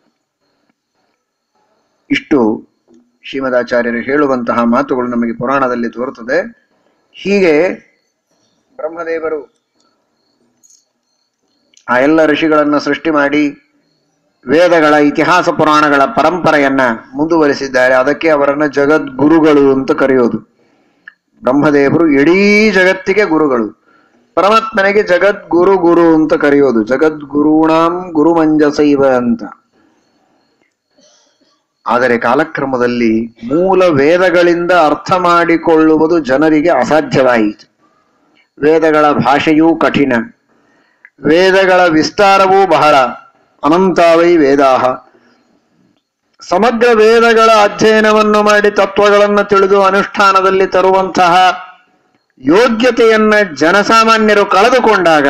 ಇಷ್ಟು ಶ್ರೀಮದಾಚಾರ್ಯರು ಹೇಳುವಂತಹ ಮಾತುಗಳು ನಮಗೆ ಪುರಾಣದಲ್ಲಿ ತೋರುತ್ತದೆ ಹೀಗೆ ಬ್ರಹ್ಮದೇವರು ಆ ಎಲ್ಲ ಋಷಿಗಳನ್ನ ಸೃಷ್ಟಿ ಮಾಡಿ ವೇದಗಳ ಇತಿಹಾಸ ಪುರಾಣಗಳ ಪರಂಪರೆಯನ್ನ ಮುಂದುವರಿಸಿದ್ದಾರೆ ಅದಕ್ಕೆ ಅವರನ್ನ ಜಗದ್ಗುರುಗಳು ಅಂತ ಕರೆಯೋದು ಬ್ರಹ್ಮದೇವರು ಇಡೀ ಜಗತ್ತಿಗೆ ಗುರುಗಳು ಪರಮಾತ್ಮನಿಗೆ ಜಗದ್ಗುರು ಗುರು ಅಂತ ಕರೆಯೋದು ಜಗದ್ಗುರುಣಾಂ ಗುರುಮಂಜಸೈವ ಅಂತ ಆದರೆ ಕಾಲಕ್ರಮದಲ್ಲಿ ಮೂಲ ವೇದಗಳಿಂದ ಅರ್ಥ ಮಾಡಿಕೊಳ್ಳುವುದು ಜನರಿಗೆ ಅಸಾಧ್ಯವಾಯಿತು ವೇದಗಳ ಭಾಷೆಯೂ ಕಠಿಣ ವೇದಗಳ ವಿಸ್ತಾರವೂ ಬಹಳ ಅನಂತಾವೈ ವೇದಾಹ ಸಮಗ್ರ ವೇದಗಳ ಅಧ್ಯಯನವನ್ನು ಮಾಡಿ ತತ್ವಗಳನ್ನು ತಿಳಿದು ಅನುಷ್ಠಾನದಲ್ಲಿ ತರುವಂತಹ ಯೋಗ್ಯತೆಯನ್ನ ಜನಸಾಮಾನ್ಯರು ಕಳೆದುಕೊಂಡಾಗ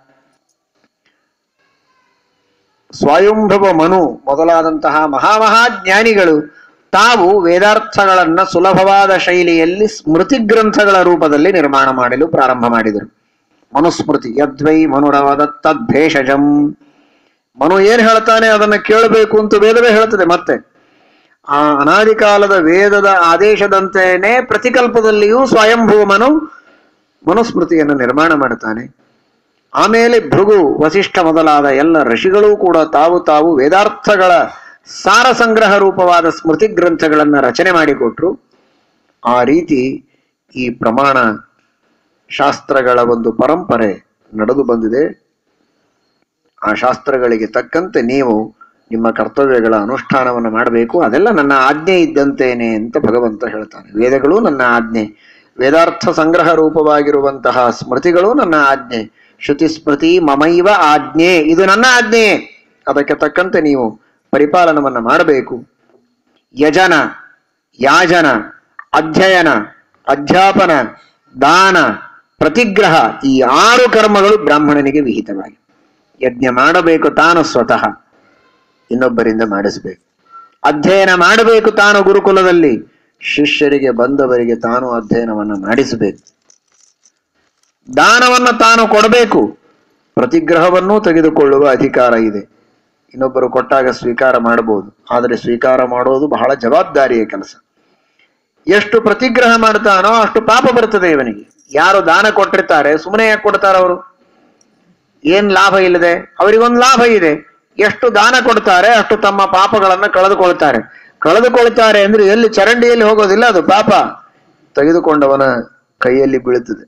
ಸ್ವಯಂಭವ ಮನು ಮೊದಲಾದಂತಹ ಮಹಾಮಹಾಜ್ಞಾನಿಗಳು ತಾವು ವೇದಾರ್ಥಗಳನ್ನ ಸುಲಭವಾದ ಶೈಲಿಯಲ್ಲಿ ಸ್ಮೃತಿ ಗ್ರಂಥಗಳ ರೂಪದಲ್ಲಿ ನಿರ್ಮಾಣ ಮಾಡಲು ಪ್ರಾರಂಭ ಮಾಡಿದರು ಮನುಸ್ಮೃತಿ ಯದ್ವೈ ಮನುರವದತ್ತದ್ಭೇಷಜಂ ಮನು ಏನ್ ಹೇಳ್ತಾನೆ ಅದನ್ನ ಕೇಳಬೇಕು ಅಂತ ವೇದವೇ ಹೇಳ್ತದೆ ಮತ್ತೆ ಆ ಅನಾದಿ ಕಾಲದ ವೇದದ ಆದೇಶದಂತೆಯೇ ಪ್ರತಿಕಲ್ಪದಲ್ಲಿಯೂ ಸ್ವಯಂಭೂ ಮನು ಮನುಸ್ಮೃತಿಯನ್ನು ನಿರ್ಮಾಣ ಮಾಡುತ್ತಾನೆ ಆಮೇಲೆ ಭೃಗು ವಸಿಷ್ಠ ಮೊದಲಾದ ಎಲ್ಲ ಋಷಿಗಳೂ ಕೂಡ ತಾವು ತಾವು ವೇದಾರ್ಥಗಳ ಸಾರ ಸಂಗ್ರಹ ರೂಪವಾದ ಸ್ಮೃತಿ ಗ್ರಂಥಗಳನ್ನು ರಚನೆ ಮಾಡಿಕೊಟ್ರು ಆ ರೀತಿ ಈ ಪ್ರಮಾಣ ಶಾಸ್ತ್ರಗಳ ಒಂದು ಪರಂಪರೆ ನಡೆದು ಬಂದಿದೆ ಆ ಶಾಸ್ತ್ರಗಳಿಗೆ ತಕ್ಕಂತೆ ನೀವು ನಿಮ್ಮ ಕರ್ತವ್ಯಗಳ ಅನುಷ್ಠಾನವನ್ನು ಮಾಡಬೇಕು ಅದೆಲ್ಲ ನನ್ನ ಆಜ್ಞೆ ಇದ್ದಂತೇನೆ ಅಂತ ಭಗವಂತ ಹೇಳ್ತಾನೆ ವೇದಗಳು ನನ್ನ ಆಜ್ಞೆ ವೇದಾರ್ಥ ಸಂಗ್ರಹ ರೂಪವಾಗಿರುವಂತಹ ಸ್ಮೃತಿಗಳು ನನ್ನ ಆಜ್ಞೆ ಶ್ರುತಿ ಸ್ಮೃತಿ ಮಮೈವ ಆಜ್ಞೆ ಇದು ನನ್ನ ಆಜ್ಞೆ ಅದಕ್ಕೆ ತಕ್ಕಂತೆ ನೀವು ಪರಿಪಾಲನವನ್ನು ಮಾಡಬೇಕು ಯಜನ ಯಾಜನ ಅಧ್ಯಯನ ಅಧ್ಯಾಪನ ದಾನ ಪ್ರತಿಗ್ರಹ ಈ ಆರು ಕರ್ಮಗಳು ಬ್ರಾಹ್ಮಣನಿಗೆ ವಿಹಿತವಾಗಿ ಯಜ್ಞ ಮಾಡಬೇಕು ತಾನು ಸ್ವತಃ ಇನ್ನೊಬ್ಬರಿಂದ ಮಾಡಿಸಬೇಕು ಅಧ್ಯಯನ ಮಾಡಬೇಕು ತಾನು ಗುರುಕುಲದಲ್ಲಿ ಶಿಷ್ಯರಿಗೆ ಬಂದವರಿಗೆ ತಾನು ಅಧ್ಯಯನವನ್ನು ಮಾಡಿಸಬೇಕು ದಾನವನ್ನು ತಾನು ಕೊಡಬೇಕು ಪ್ರತಿಗ್ರಹವನ್ನೂ ತೆಗೆದುಕೊಳ್ಳುವ ಅಧಿಕಾರ ಇದೆ ಇನ್ನೊಬ್ಬರು ಕೊಟ್ಟಾಗ ಸ್ವೀಕಾರ ಮಾಡಬಹುದು ಆದರೆ ಸ್ವೀಕಾರ ಮಾಡೋದು ಬಹಳ ಜವಾಬ್ದಾರಿಯ ಕೆಲಸ ಎಷ್ಟು ಪ್ರತಿಗ್ರಹ ಮಾಡ್ತಾನೋ ಅಷ್ಟು ಪಾಪ ಬರ್ತದೆ ಇವನಿಗೆ ಯಾರು ದಾನ ಕೊಟ್ಟಿರ್ತಾರೆ ಸುಮ್ಮನೆ ಯಾಕೆ ಕೊಡ್ತಾರೆ ಅವರು ಏನ್ ಲಾಭ ಇಲ್ಲದೆ ಅವರಿಗೊಂದು ಲಾಭ ಇದೆ ಎಷ್ಟು ದಾನ ಕೊಡ್ತಾರೆ ಅಷ್ಟು ತಮ್ಮ ಪಾಪಗಳನ್ನ ಕಳೆದುಕೊಳ್ತಾರೆ ಕಳೆದುಕೊಳ್ತಾರೆ ಅಂದ್ರೆ ಎಲ್ಲಿ ಚರಂಡಿಯಲ್ಲಿ ಹೋಗೋದಿಲ್ಲ ಅದು ಪಾಪ ತೆಗೆದುಕೊಂಡವನ ಕೈಯಲ್ಲಿ ಬೀಳುತ್ತದೆ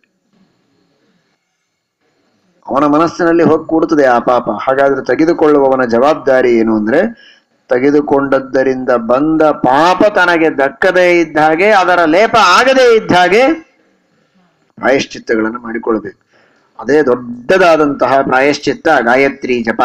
ಅವನ ಮನಸ್ಸಿನಲ್ಲಿ ಹೋಗಿ ಕೂಡುತ್ತದೆ ಆ ಪಾಪ ಹಾಗಾದ್ರೆ ತೆಗೆದುಕೊಳ್ಳುವವನ ಜವಾಬ್ದಾರಿ ಏನು ಅಂದ್ರೆ ತೆಗೆದುಕೊಂಡದ್ದರಿಂದ ಬಂದ ಪಾಪ ತನಗೆ ದಕ್ಕದೇ ಇದ್ದ ಹಾಗೆ ಅದರ ಲೇಪ ಆಗದೇ ಇದ್ದ ಹಾಗೆ ಪ್ರಾಯಶ್ಚಿತ್ತಗಳನ್ನು ಮಾಡಿಕೊಳ್ಬೇಕು ಅದೇ ದೊಡ್ಡದಾದಂತಹ ಪ್ರಾಯಶ್ಚಿತ್ತ ಗಾಯತ್ರಿ ಜಪ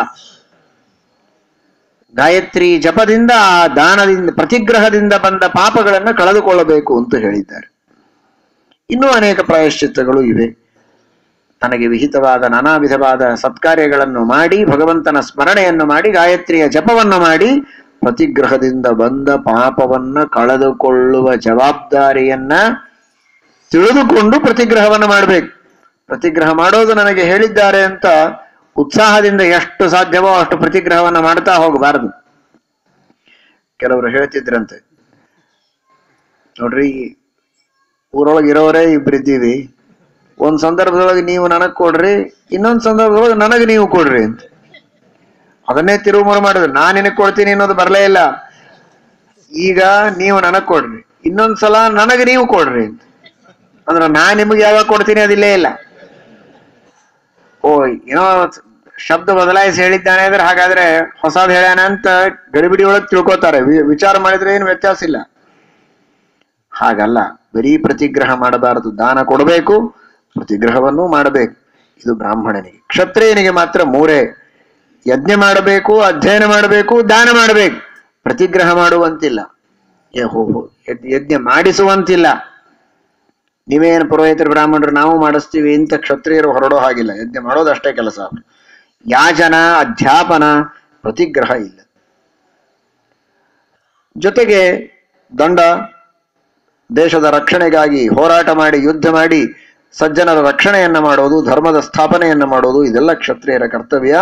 ಗಾಯತ್ರಿ ಜಪದಿಂದ ಆ ದಾನದಿಂದ ಪ್ರತಿಗ್ರಹದಿಂದ ಬಂದ ಪಾಪಗಳನ್ನು ಕಳೆದುಕೊಳ್ಳಬೇಕು ಅಂತ ಹೇಳಿದ್ದಾರೆ ಇನ್ನೂ ಅನೇಕ ಪ್ರಾಯಶ್ಚಿತ್ತಗಳು ಇವೆ ತನಗೆ ವಿಹಿತವಾದ ನಾನಾ ವಿಧವಾದ ಸತ್ಕಾರ್ಯಗಳನ್ನು ಮಾಡಿ ಭಗವಂತನ ಸ್ಮರಣೆಯನ್ನು ಮಾಡಿ ಗಾಯತ್ರಿಯ ಜಪವನ್ನು ಮಾಡಿ ಪ್ರತಿಗ್ರಹದಿಂದ ಬಂದ ಪಾಪವನ್ನ ಕಳೆದುಕೊಳ್ಳುವ ಜವಾಬ್ದಾರಿಯನ್ನ ತಿಳಿದುಕೊಂಡು ಪ್ರತಿಗ್ರಹವನ್ನು ಮಾಡಬೇಕು ಪ್ರತಿಗ್ರಹ ಮಾಡೋದು ನನಗೆ ಹೇಳಿದ್ದಾರೆ ಅಂತ ಉತ್ಸಾಹದಿಂದ ಎಷ್ಟು ಸಾಧ್ಯವೋ ಅಷ್ಟು ಪ್ರತಿಗ್ರಹವನ್ನ ಮಾಡ್ತಾ ಹೋಗಬಾರದು ಕೆಲವರು ಹೇಳ್ತಿದ್ರಂತೆ ನೋಡ್ರಿ ಊರೊಳಗೆ ಇರೋರೇ ಇಬ್ಬರಿದ್ದೀವಿ ಒಂದ್ ಸಂದರ್ಭದೊಳಗೆ ನೀವು ನನಗ್ ಕೊಡ್ರಿ ಇನ್ನೊಂದ್ ಸಂದರ್ಭದೊಳಗೆ ನನಗೆ ನೀವು ಕೊಡ್ರಿ ಅಂತ ಅದನ್ನೇ ತಿರುವುಮರು ಮಾಡಿದ್ರು ನಾನ್ ನಿನಗ್ ಕೊಡ್ತೀನಿ ಅನ್ನೋದು ಬರಲೇ ಇಲ್ಲ ಈಗ ನೀವು ನನಗ್ ಕೊಡ್ರಿ ಇನ್ನೊಂದ್ಸಲ ನನಗೆ ನೀವು ಕೊಡ್ರಿ ಅಂತ ಅಂದ್ರೆ ನಾನ್ ನಿಮಗೆ ಯಾವಾಗ ಕೊಡ್ತೀನಿ ಅದಿಲ್ಲೇ ಇಲ್ಲ ಓ ಏನೋ ಶಬ್ದ ಬದಲಾಯಿಸಿ ಹೇಳಿದ್ದಾನೆ ಅಂದ್ರೆ ಹಾಗಾದ್ರೆ ಹೊಸದ್ ಹೇಳ್ಯಾನ ಅಂತ ಗಡಿಬಿಡಿ ಒಳಗೆ ತಿಳ್ಕೊತಾರೆ ವಿ- ವಿಚಾರ ಮಾಡಿದ್ರೆ ಏನು ವ್ಯತ್ಯಾಸ ಇಲ್ಲ ಹಾಗಲ್ಲ ಬರೀ ಪ್ರತಿಗ್ರಹ ಮಾಡಬಾರದು ದಾನ ಕೊಡಬೇಕು ಪ್ರತಿಗ್ರಹವನ್ನು ಮಾಡಬೇಕು ಇದು ಬ್ರಾಹ್ಮಣನಿಗೆ ಕ್ಷತ್ರಿಯನಿಗೆ ಮಾತ್ರ ಮೂರೇ ಯಜ್ಞ ಮಾಡಬೇಕು ಅಧ್ಯಯನ ಮಾಡಬೇಕು ದಾನ ಮಾಡಬೇಕು ಪ್ರತಿಗ್ರಹ ಮಾಡುವಂತಿಲ್ಲ ಏ ಹೋ ಹೋ, ಯಜ್ಞ- ಯಜ್ಞ ಮಾಡಿಸುವಂತಿಲ್ಲ ನೀವೇನು ಪುರೋಹಿತರು ಬ್ರಾಹ್ಮಣರು ನಾವು ಮಾಡಿಸ್ತೀವಿ ಇಂಥ ಕ್ಷತ್ರಿಯರು ಹೊರಡೋ ಹಾಗಿಲ್ಲ ಯಜ್ಞ ಮಾಡೋದಷ್ಟೇ ಕೆಲಸ ಯಾಜನ ಅಧ್ಯಾಪನ ಪ್ರತಿಗ್ರಹ ಇಲ್ಲ ಜೊತೆಗೆ ದಂಡ ದೇಶದ ರಕ್ಷಣೆಗಾಗಿ ಹೋರಾಟ ಮಾಡಿ ಯುದ್ಧ ಮಾಡಿ ಸಜ್ಜನರ ರಕ್ಷಣೆಯನ್ನ ಮಾಡೋದು ಧರ್ಮದ ಸ್ಥಾಪನೆಯನ್ನ ಮಾಡೋದು ಇದೆಲ್ಲ ಕ್ಷತ್ರಿಯರ ಕರ್ತವ್ಯ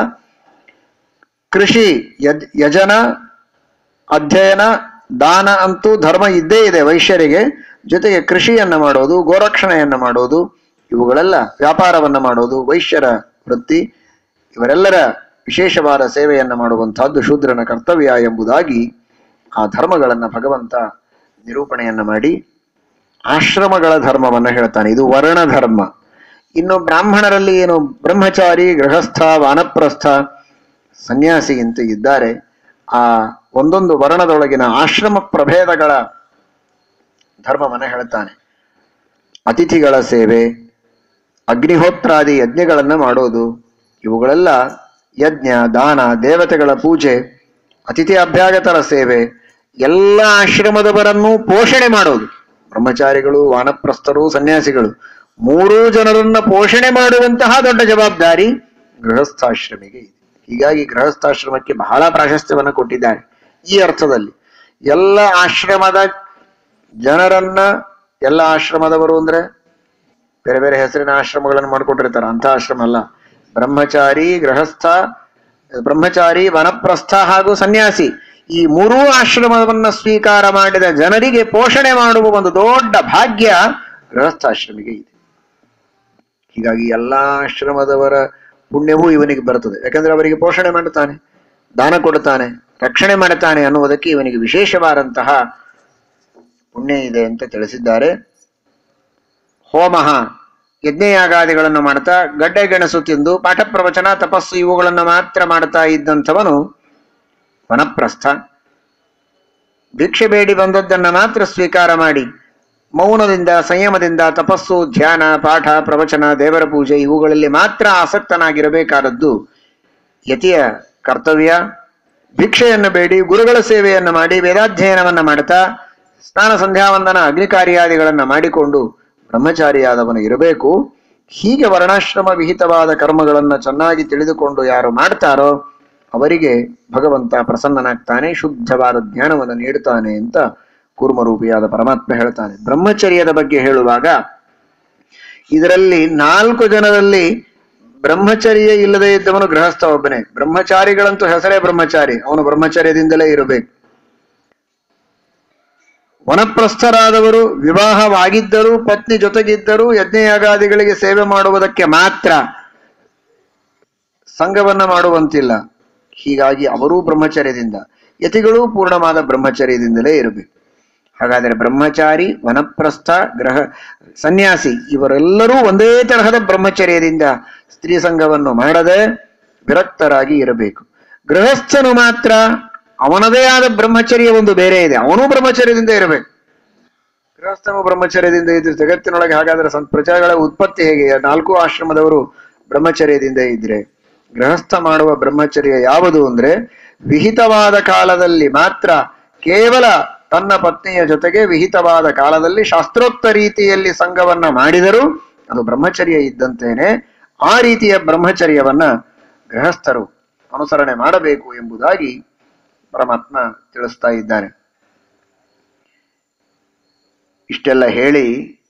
ಕೃಷಿ ಯಜ್ ಯಜನ ಅಧ್ಯಯನ ದಾನ ಅಂತೂ ಧರ್ಮ ಇದ್ದೇ ಇದೆ ವೈಶ್ಯರಿಗೆ ಜೊತೆಗೆ ಕೃಷಿಯನ್ನ ಮಾಡೋದು ಗೋರಕ್ಷಣೆಯನ್ನ ಮಾಡೋದು ಇವುಗಳೆಲ್ಲ ವ್ಯಾಪಾರವನ್ನ ಮಾಡೋದು ವೈಶ್ಯರ ವೃತ್ತಿ ಇವರೆಲ್ಲರ ವಿಶೇಷವಾದ ಸೇವೆಯನ್ನ ಮಾಡುವಂತಹದ್ದು ಶೂದ್ರನ ಕರ್ತವ್ಯ ಎಂಬುದಾಗಿ ಆ ಧರ್ಮಗಳನ್ನ ಭಗವಂತ ನಿರೂಪಣೆಯನ್ನ ಮಾಡಿ ಆಶ್ರಮಗಳ ಧರ್ಮವನ್ನ ಹೇಳ್ತಾನೆ ಇದು ವರ್ಣ ಧರ್ಮ ಇನ್ನು ಬ್ರಾಹ್ಮಣರಲ್ಲಿ ಏನು ಬ್ರಹ್ಮಚಾರಿ ಗೃಹಸ್ಥ ವಾನಪ್ರಸ್ಥ ಸನ್ಯಾಸಿ ಅಂತ ಇದ್ದಾರೆ ಆ ಒಂದೊಂದು ವರ್ಣದೊಳಗಿನ ಆಶ್ರಮ ಪ್ರಭೇದಗಳ ಧರ್ಮವನ್ನ ಹೇಳ್ತಾನೆ ಅತಿಥಿಗಳ ಸೇವೆ ಅಗ್ನಿಹೋತ್ರಾದಿ ಯಜ್ಞಗಳನ್ನ ಮಾಡೋದು ಇವುಗಳೆಲ್ಲ ಯಜ್ಞ ದಾನ ದೇವತೆಗಳ ಪೂಜೆ ಅತಿಥಿ ಅಭ್ಯಾಗತರ ಸೇವೆ ಎಲ್ಲ ಆಶ್ರಮದವರನ್ನೂ ಪೋಷಣೆ ಮಾಡೋದು ಬ್ರಹ್ಮಚಾರಿಗಳು ವಾನಪ್ರಸ್ಥರು ಸನ್ಯಾಸಿಗಳು ಮೂರೂ ಜನರನ್ನ ಪೋಷಣೆ ಮಾಡುವಂತಹ ದೊಡ್ಡ ಜವಾಬ್ದಾರಿ ಗೃಹಸ್ಥಾಶ್ರಮಿಗೆ ಇದೆ ಹೀಗಾಗಿ ಗೃಹಸ್ಥಾಶ್ರಮಕ್ಕೆ ಬಹಳ ಪ್ರಾಶಸ್ತ್ಯವನ್ನು ಕೊಟ್ಟಿದ್ದಾರೆ ಈ ಅರ್ಥದಲ್ಲಿ ಎಲ್ಲ ಆಶ್ರಮದ ಜನರನ್ನ ಎಲ್ಲ ಆಶ್ರಮದವರು ಅಂದ್ರೆ ಬೇರೆ ಬೇರೆ ಹೆಸರಿನ ಆಶ್ರಮಗಳನ್ನು ಮಾಡಿಕೊಟ್ಟಿರ್ತಾರೆ ಅಂತ ಆಶ್ರಮ ಅಲ್ಲ ಬ್ರಹ್ಮಚಾರಿ ಗೃಹಸ್ಥ ಬ್ರಹ್ಮಚಾರಿ ವನಪ್ರಸ್ಥ ಹಾಗೂ ಸನ್ಯಾಸಿ ಈ ಮೂರೂ ಆಶ್ರಮವನ್ನ ಸ್ವೀಕಾರ ಮಾಡಿದ ಜನರಿಗೆ ಪೋಷಣೆ ಮಾಡುವ ಒಂದು ದೊಡ್ಡ ಭಾಗ್ಯ ಗೃಹಸ್ಥಾಶ್ರಮಿಗೆ ಇದೆ ಹೀಗಾಗಿ ಎಲ್ಲಾ ಆಶ್ರಮದವರ ಪುಣ್ಯವೂ ಇವನಿಗೆ ಬರುತ್ತದೆ ಯಾಕಂದ್ರೆ ಅವರಿಗೆ ಪೋಷಣೆ ಮಾಡುತ್ತಾನೆ ದಾನ ಕೊಡುತ್ತಾನೆ ರಕ್ಷಣೆ ಮಾಡುತ್ತಾನೆ ಅನ್ನುವುದಕ್ಕೆ ಇವನಿಗೆ ವಿಶೇಷವಾದಂತಹ ಪುಣ್ಯ ಇದೆ ಅಂತ ತಿಳಿಸಿದ್ದಾರೆ ಹೋಮಃ ಯಜ್ಞಯಾಗಾದಿಗಳನ್ನು ಮಾಡ್ತಾ ಗಡ್ಡೆ ಗೆಣಸು ತಿಂದು ಪಾಠ ಪ್ರವಚನ ತಪಸ್ಸು ಇವುಗಳನ್ನು ಮಾತ್ರ ಮಾಡ್ತಾ ಇದ್ದಂಥವನು ವನಪ್ರಸ್ಥ ಭಿಕ್ಷೆ ಬೇಡಿ ಬಂದದ್ದನ್ನ ಮಾತ್ರ ಸ್ವೀಕಾರ ಮಾಡಿ ಮೌನದಿಂದ ಸಂಯಮದಿಂದ ತಪಸ್ಸು ಧ್ಯಾನ ಪಾಠ ಪ್ರವಚನ ದೇವರ ಪೂಜೆ ಇವುಗಳಲ್ಲಿ ಮಾತ್ರ ಆಸಕ್ತನಾಗಿರಬೇಕಾದದ್ದು ಯತಿಯ ಕರ್ತವ್ಯ ಭಿಕ್ಷೆಯನ್ನು ಬೇಡಿ ಗುರುಗಳ ಸೇವೆಯನ್ನು ಮಾಡಿ ವೇದಾಧ್ಯಯನವನ್ನ ಮಾಡ್ತಾ ಸ್ನಾನ ಸಂಧ್ಯಾವಂದನ ಅಗ್ನಿಕಾರ್ಯಾದಿಗಳನ್ನ ಮಾಡಿಕೊಂಡು ಬ್ರಹ್ಮಚಾರಿಯಾದವನು ಇರಬೇಕು ಹೀಗೆ ವರ್ಣಾಶ್ರಮ ವಿಹಿತವಾದ ಕರ್ಮಗಳನ್ನ ಚೆನ್ನಾಗಿ ತಿಳಿದುಕೊಂಡು ಯಾರು ಮಾಡ್ತಾರೋ ಅವರಿಗೆ ಭಗವಂತ ಪ್ರಸನ್ನನಾಗ್ತಾನೆ ಶುದ್ಧವಾದ ಜ್ಞಾನವನ್ನು ನೀಡುತ್ತಾನೆ ಅಂತ ಕೂರ್ಮರೂಪಿಯಾದ ಪರಮಾತ್ಮ ಹೇಳ್ತಾನೆ ಬ್ರಹ್ಮಚರ್ಯದ ಬಗ್ಗೆ ಹೇಳುವಾಗ ಇದರಲ್ಲಿ ನಾಲ್ಕು ಜನರಲ್ಲಿ ಬ್ರಹ್ಮಚರ್ಯ ಇಲ್ಲದೆ ಇದ್ದವನು ಗೃಹಸ್ಥ ಒಬ್ಬನೇ ಬ್ರಹ್ಮಚಾರಿಗಳಂತೂ ಹೆಸರೇ ಬ್ರಹ್ಮಚಾರಿ ಅವನು ಬ್ರಹ್ಮಚರ್ಯದಿಂದಲೇ ಇರಬೇಕು ವನಪ್ರಸ್ಥರಾದವರು ವಿವಾಹವಾಗಿದ್ದರೂ ಪತ್ನಿ ಜೊತೆಗಿದ್ದರೂ ಯಜ್ಞಯಾಗಾದಿಗಳಿಗೆ ಸೇವೆ ಮಾಡುವುದಕ್ಕೆ ಮಾತ್ರ ಸಂಘವನ್ನ ಮಾಡುವಂತಿಲ್ಲ ಹೀಗಾಗಿ ಅವರೂ ಬ್ರಹ್ಮಚರ್ಯದಿಂದ ಯತಿಗಳೂ ಪೂರ್ಣವಾದ ಬ್ರಹ್ಮಚರ್ಯದಿಂದಲೇ ಇರಬೇಕು ಹಾಗಾದರೆ ಬ್ರಹ್ಮಚಾರಿ ವನಪ್ರಸ್ಥ ಗ್ರಹ ಸನ್ಯಾಸಿ ಇವರೆಲ್ಲರೂ ಒಂದೇ ತರಹದ ಬ್ರಹ್ಮಚರ್ಯದಿಂದ ಸ್ತ್ರೀ ಸಂಘವನ್ನು ಮಾಡದೆ ವಿರಕ್ತರಾಗಿ ಇರಬೇಕು ಗೃಹಸ್ಥನು ಮಾತ್ರ ಅವನದೇ ಆದ ಬ್ರಹ್ಮಚರ್ಯ ಒಂದು ಬೇರೆ ಇದೆ ಅವನು ಬ್ರಹ್ಮಚರ್ಯದಿಂದ ಇರಬೇಕು ಗೃಹಸ್ಥನು ಬ್ರಹ್ಮಚರ್ಯದಿಂದ ಇದ್ರೆ ಜಗತ್ತಿನೊಳಗೆ ಹಾಗಾದ್ರೆ ಸಂ ಪ್ರಜೆಗಳ ಉತ್ಪತ್ತಿ ಹೇಗೆ ನಾಲ್ಕು ಆಶ್ರಮದವರು ಬ್ರಹ್ಮಚರ್ಯದಿಂದ ಇದ್ರೆ ಗೃಹಸ್ಥ ಮಾಡುವ ಬ್ರಹ್ಮಚರ್ಯ ಯಾವುದು ಅಂದ್ರೆ ವಿಹಿತವಾದ ಕಾಲದಲ್ಲಿ ಮಾತ್ರ ಕೇವಲ ತನ್ನ ಪತ್ನಿಯ ಜೊತೆಗೆ ವಿಹಿತವಾದ ಕಾಲದಲ್ಲಿ ಶಾಸ್ತ್ರೋಕ್ತ ರೀತಿಯಲ್ಲಿ ಸಂಘವನ್ನ ಮಾಡಿದರೂ ಅದು ಬ್ರಹ್ಮಚರ್ಯ ಇದ್ದಂತೇನೆ ಆ ರೀತಿಯ ಬ್ರಹ್ಮಚರ್ಯವನ್ನ ಗೃಹಸ್ಥರು ಅನುಸರಣೆ ಮಾಡಬೇಕು ಎಂಬುದಾಗಿ ಪರಮಾತ್ಮ ತಿಳಿಸ್ತಾ ಇದ್ದಾನೆ ಇಷ್ಟೆಲ್ಲ ಹೇಳಿ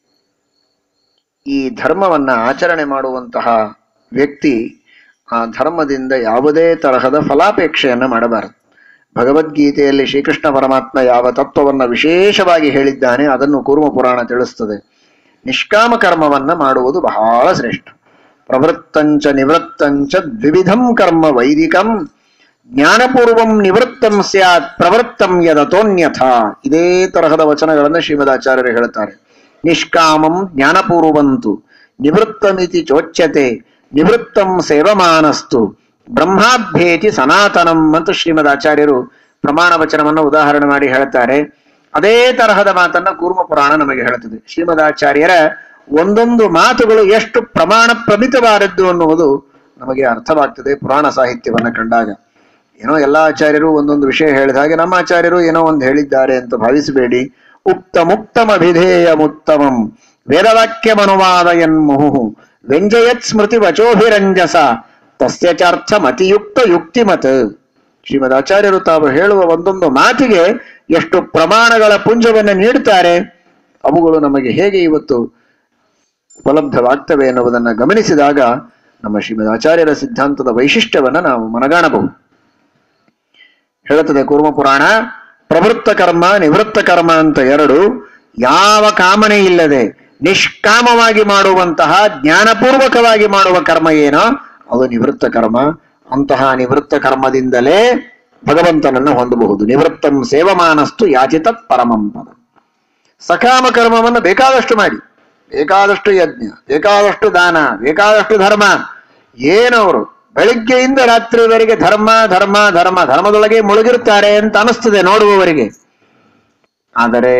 ಈ ಧರ್ಮವನ್ನ ಆಚರಣೆ ಮಾಡುವಂತಹ ವ್ಯಕ್ತಿ ಆ ಧರ್ಮದಿಂದ ಯಾವುದೇ ತರಹದ ಫಲಾಪೇಕ್ಷೆಯನ್ನ ಮಾಡಬಾರದು ಭಗವದ್ಗೀತೆಯಲ್ಲಿ ಶ್ರೀಕೃಷ್ಣ ಪರಮಾತ್ಮ ಯಾವ ತತ್ವವನ್ನ ವಿಶೇಷವಾಗಿ ಹೇಳಿದ್ದಾನೆ ಅದನ್ನು ಕೂರ್ಮ ಪುರಾಣ ತಿಳಿಸ್ತದೆ ನಿಷ್ಕಾಮ ಕರ್ಮವನ್ನ ಮಾಡುವುದು ಬಹಳ ಶ್ರೇಷ್ಠ ಪ್ರವೃತ್ತಂಚ ನಿವೃತ್ತಂಚ ದ್ವಿವಿಧಂ ಕರ್ಮ ವೈದಿಕಂ ಜ್ಞಾನಪೂರ್ವಂ ನಿವೃತ್ತಂ ಸ್ಯಾತ್ ಪ್ರವೃತ್ತಂ ಯದತೋನ್ಯಥ ಇದೇ ತರಹದ ವಚನಗಳನ್ನು ಶ್ರೀಮದಾಚಾರ್ಯರು ಹೇಳುತ್ತಾರೆ ನಿಷ್ಕಾಮಂ ಜ್ಞಾನಪೂರ್ವಂತು ನಿವೃತ್ತಮಿತಿ ಚೋಚ್ಯತೆ ನಿವೃತ್ತಂ ಸೇವಮಾನಸ್ತು ಬ್ರಹ್ಮಾಭ್ಯೇತಿ ಸನಾತನಂ ಅಂತ ಶ್ರೀಮದ್ ಆಚಾರ್ಯರು ಪ್ರಮಾಣ ವಚನವನ್ನು ಉದಾಹರಣೆ ಮಾಡಿ ಹೇಳ್ತಾರೆ ಅದೇ ತರಹದ ಮಾತನ್ನ ಕೂರ್ಮ ಪುರಾಣ ನಮಗೆ ಹೇಳುತ್ತದೆ ಶ್ರೀಮದ್ ಆಚಾರ್ಯರ ಒಂದೊಂದು ಮಾತುಗಳು ಎಷ್ಟು ಪ್ರಮಾಣ ಪ್ರಮಿತವಾದದ್ದು ಅನ್ನುವುದು ನಮಗೆ ಅರ್ಥವಾಗ್ತದೆ ಪುರಾಣ ಸಾಹಿತ್ಯವನ್ನ ಕಂಡಾಗ ಏನೋ ಎಲ್ಲ ಆಚಾರ್ಯರು ಒಂದೊಂದು ವಿಷಯ ಹೇಳಿದ ಹಾಗೆ ನಮ್ಮ ಆಚಾರ್ಯರು ಏನೋ ಒಂದು ಹೇಳಿದ್ದಾರೆ ಅಂತ ಭಾವಿಸಬೇಡಿ ಉಕ್ತ ಮುಕ್ತಮಭಿಧೇಯ ಮುತ್ತಮಂ ವೇದವಾಕ್ಯಮನುವಾದ ಎನ್ಮುಹು ವ್ಯಂಜಯತ್ ಸ್ಮೃತಿ ವಚೋಭಿರಂಜಸ ತಸ್ಯ ಚಾರ್ಥ ಮತಿಯುಕ್ತ ಯುಕ್ತಿಮತ್ ಶ್ರೀಮದ್ ಆಚಾರ್ಯರು ತಾವು ಹೇಳುವ ಒಂದೊಂದು ಮಾತಿಗೆ ಎಷ್ಟು ಪ್ರಮಾಣಗಳ ಪುಂಜವನ್ನು ನೀಡುತ್ತಾರೆ ಅವುಗಳು ನಮಗೆ ಹೇಗೆ ಇವತ್ತು ಉಪಲಬ್ಧವಾಗ್ತವೆ ಎನ್ನುವುದನ್ನು ಗಮನಿಸಿದಾಗ ನಮ್ಮ ಶ್ರೀಮದ್ ಆಚಾರ್ಯರ ಸಿದ್ಧಾಂತದ ವೈಶಿಷ್ಟ್ಯವನ್ನ ನಾವು ಮನಗಾಣಬಹುದು ಹೇಳುತ್ತದೆ ಕೂರ್ಮ ಪುರಾಣ ಪ್ರವೃತ್ತ ಕರ್ಮ ನಿವೃತ್ತ ಕರ್ಮ ಅಂತ ಎರಡು ಯಾವ ಕಾಮನೆ ಇಲ್ಲದೆ ನಿಷ್ಕಾಮವಾಗಿ ಮಾಡುವಂತಹ ಜ್ಞಾನಪೂರ್ವಕವಾಗಿ ಮಾಡುವ ಕರ್ಮ ಏನೋ ಅದು ನಿವೃತ್ತ ಕರ್ಮ ಅಂತಹ ನಿವೃತ್ತ ಕರ್ಮದಿಂದಲೇ ಭಗವಂತನನ್ನು ಹೊಂದಬಹುದು ನಿವೃತ್ತಂ ಸೇವಮಾನಸ್ತು ಯಾಚಿತತ್ ಪರಮಂ ಪದ ಸಕಾಮ ಕರ್ಮವನ್ನು ಬೇಕಾದಷ್ಟು ಮಾಡಿ ಬೇಕಾದಷ್ಟು ಯಜ್ಞ ಬೇಕಾದಷ್ಟು ದಾನ ಬೇಕಾದಷ್ಟು ಧರ್ಮ ಏನವರು ಬೆಳಿಗ್ಗೆಯಿಂದ ರಾತ್ರಿವರೆಗೆ ಧರ್ಮ ಧರ್ಮ ಧರ್ಮ ಧರ್ಮದೊಳಗೆ ಮುಳುಗಿರುತ್ತಾರೆ ಅಂತ ಅನಿಸ್ತದೆ ನೋಡುವವರಿಗೆ ಆದರೆ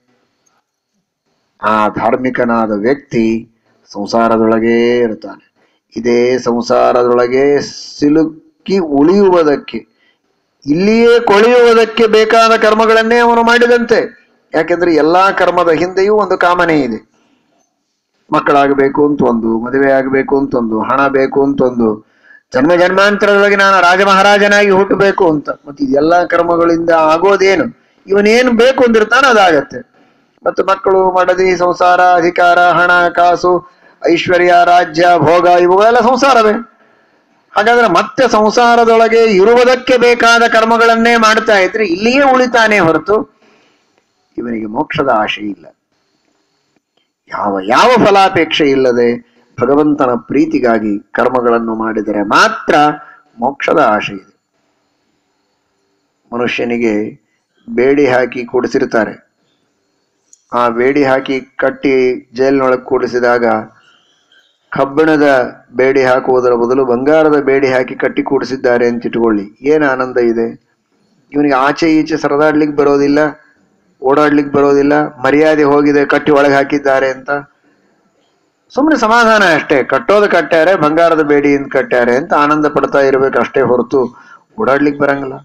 ಆ ಧಾರ್ಮಿಕನಾದ ವ್ಯಕ್ತಿ ಸಂಸಾರದೊಳಗೇ ಇರ್ತಾನೆ ಇದೇ ಸಂಸಾರದೊಳಗೆ ಸಿಲುಕಿ ಉಳಿಯುವುದಕ್ಕೆ ಇಲ್ಲಿಯೇ ಕೊಳೆಯುವುದಕ್ಕೆ ಬೇಕಾದ ಕರ್ಮಗಳನ್ನೇ ಅವನು ಮಾಡಿದಂತೆ ಯಾಕೆಂದ್ರೆ ಎಲ್ಲಾ ಕರ್ಮದ ಹಿಂದೆಯೂ ಒಂದು ಕಾಮನೆ ಇದೆ ಮಕ್ಕಳಾಗಬೇಕು ಅಂತ ಒಂದು ಮದುವೆ ಆಗಬೇಕು ಅಂತ ಒಂದು ಹಣ ಬೇಕು ಅಂತ ಒಂದು ಜನ್ಮ ಜನ್ಮಾಂತರದೊಳಗೆ ನಾನು ರಾಜ ಮಹಾರಾಜನಾಗಿ ಹುಟ್ಟಬೇಕು ಅಂತ ಮತ್ತೆ ಇದೆಲ್ಲಾ ಕರ್ಮಗಳಿಂದ ಆಗೋದೇನು ಇವನೇನು ಬೇಕು ಅಂದಿರ್ತಾನೆ ಅದಾಗತ್ತೆ ಮತ್ತು ಮಕ್ಕಳು ಮಡದಿ ಸಂಸಾರ ಅಧಿಕಾರ ಹಣ ಕಾಸು ಐಶ್ವರ್ಯ ರಾಜ್ಯ ಭೋಗ ಇವುಗಳೆಲ್ಲ ಸಂಸಾರವೇ ಹಾಗಾದ್ರೆ ಮತ್ತೆ ಸಂಸಾರದೊಳಗೆ ಇರುವುದಕ್ಕೆ ಬೇಕಾದ ಕರ್ಮಗಳನ್ನೇ ಮಾಡ್ತಾ ಇದ್ರೆ ಇಲ್ಲಿಯೇ ಉಳಿತಾನೆ ಹೊರತು ಇವನಿಗೆ ಮೋಕ್ಷದ ಆಶೆ ಇಲ್ಲ ಯಾವ ಯಾವ ಫಲಾಪೇಕ್ಷೆ ಇಲ್ಲದೆ ಭಗವಂತನ ಪ್ರೀತಿಗಾಗಿ ಕರ್ಮಗಳನ್ನು ಮಾಡಿದರೆ ಮಾತ್ರ ಮೋಕ್ಷದ ಆಶೆ ಇದೆ ಮನುಷ್ಯನಿಗೆ ಬೇಡಿ ಹಾಕಿ ಕೂಡಿಸಿರ್ತಾರೆ ಆ ಬೇಡಿ ಹಾಕಿ ಕಟ್ಟಿ ಜೈಲಿನೊಳಗೆ ಕೂಡಿಸಿದಾಗ ಕಬ್ಬಿಣದ ಬೇಡಿ ಹಾಕುವುದರ ಬದಲು ಬಂಗಾರದ ಬೇಡಿ ಹಾಕಿ ಕಟ್ಟಿ ಕೂಡಿಸಿದ್ದಾರೆ ಅಂತ ಇಟ್ಕೊಳ್ಳಿ ಏನು ಆನಂದ ಇದೆ ಇವನಿಗೆ ಆಚೆ ಈಚೆ ಸರದಾಡ್ಲಿಕ್ಕೆ ಬರೋದಿಲ್ಲ ಓಡಾಡ್ಲಿಕ್ಕೆ ಬರೋದಿಲ್ಲ ಮರ್ಯಾದೆ ಹೋಗಿದೆ ಕಟ್ಟಿ ಒಳಗೆ ಹಾಕಿದ್ದಾರೆ ಅಂತ ಸುಮ್ಮನೆ ಸಮಾಧಾನ ಅಷ್ಟೇ ಕಟ್ಟೋದು ಕಟ್ಟ್ಯಾರೆ ಬಂಗಾರದ ಬೇಡಿಯಿಂದ ಕಟ್ಟ್ಯಾರೆ ಅಂತ ಆನಂದ ಪಡ್ತಾ ಇರಬೇಕು ಅಷ್ಟೇ ಹೊರತು ಓಡಾಡ್ಲಿಕ್ಕೆ ಬರಂಗಿಲ್ಲ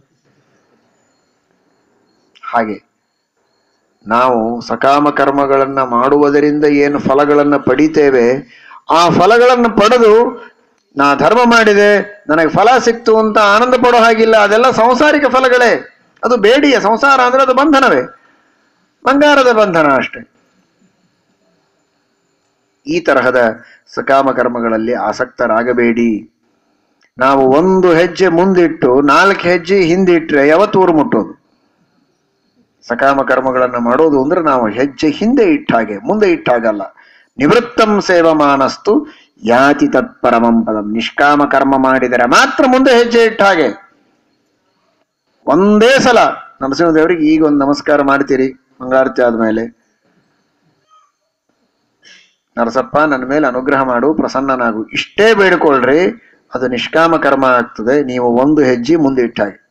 ಹಾಗೆ ನಾವು ಸಕಾಮ ಕರ್ಮಗಳನ್ನ ಮಾಡುವುದರಿಂದ ಏನು ಫಲಗಳನ್ನ ಪಡಿತೇವೆ ಆ ಫಲಗಳನ್ನು ಪಡೆದು ನಾ ಧರ್ಮ ಮಾಡಿದೆ ನನಗೆ ಫಲ ಸಿಕ್ತು ಅಂತ ಆನಂದ ಪಡೋ ಹಾಗಿಲ್ಲ ಅದೆಲ್ಲ ಸಂಸಾರಿಕ ಫಲಗಳೇ ಅದು ಬೇಡಿಯ ಸಂಸಾರ ಅಂದ್ರೆ ಅದು ಬಂಧನವೇ ಬಂಗಾರದ ಬಂಧನ ಅಷ್ಟೇ ಈ ತರಹದ ಸಕಾಮ ಕರ್ಮಗಳಲ್ಲಿ ಆಸಕ್ತರಾಗಬೇಡಿ ನಾವು ಒಂದು ಹೆಜ್ಜೆ ಮುಂದಿಟ್ಟು ನಾಲ್ಕು ಹೆಜ್ಜೆ ಹಿಂದಿಟ್ರೆ ಯಾವತ್ತು ಊರು ಮುಟ್ಟೋದು ಸಕಾಮ ಕರ್ಮಗಳನ್ನು ಮಾಡೋದು ಅಂದ್ರೆ ನಾವು ಹೆಜ್ಜೆ ಹಿಂದೆ ಇಟ್ಟ ಹಾಗೆ ಮುಂದೆ ಇಟ್ಟ ಹಾಗಲ್ಲ ನಿವೃತ್ತಂ ಸೇವಮಾನಸ್ತು ಯಾತಿ ತತ್ಪರಮಂ ಪದಂ ನಿಷ್ಕಾಮ ಕರ್ಮ ಮಾಡಿದರೆ ಮಾತ್ರ ಮುಂದೆ ಹೆಜ್ಜೆ ಇಟ್ಟ ಹಾಗೆ ಒಂದೇ ಸಲ ನರಸಿಂಹದೇವರಿಗೆ ಈಗ ಒಂದು ನಮಸ್ಕಾರ ಮಾಡ್ತೀರಿ ಮಂಗಳಾರತಿ ಆದ್ಮೇಲೆ ನರಸಪ್ಪ ನನ್ನ ಮೇಲೆ ಅನುಗ್ರಹ ಮಾಡು ಪ್ರಸನ್ನನಾಗು ಇಷ್ಟೇ ಬೇಡಿಕೊಳ್ಳ್ರಿ ಅದು ನಿಷ್ಕಾಮ ಕರ್ಮ ಆಗ್ತದೆ ನೀವು ಒಂದು ಹೆಜ್ಜೆ ಮುಂದೆ ಇಟ್ಟ ಹಾಗೆ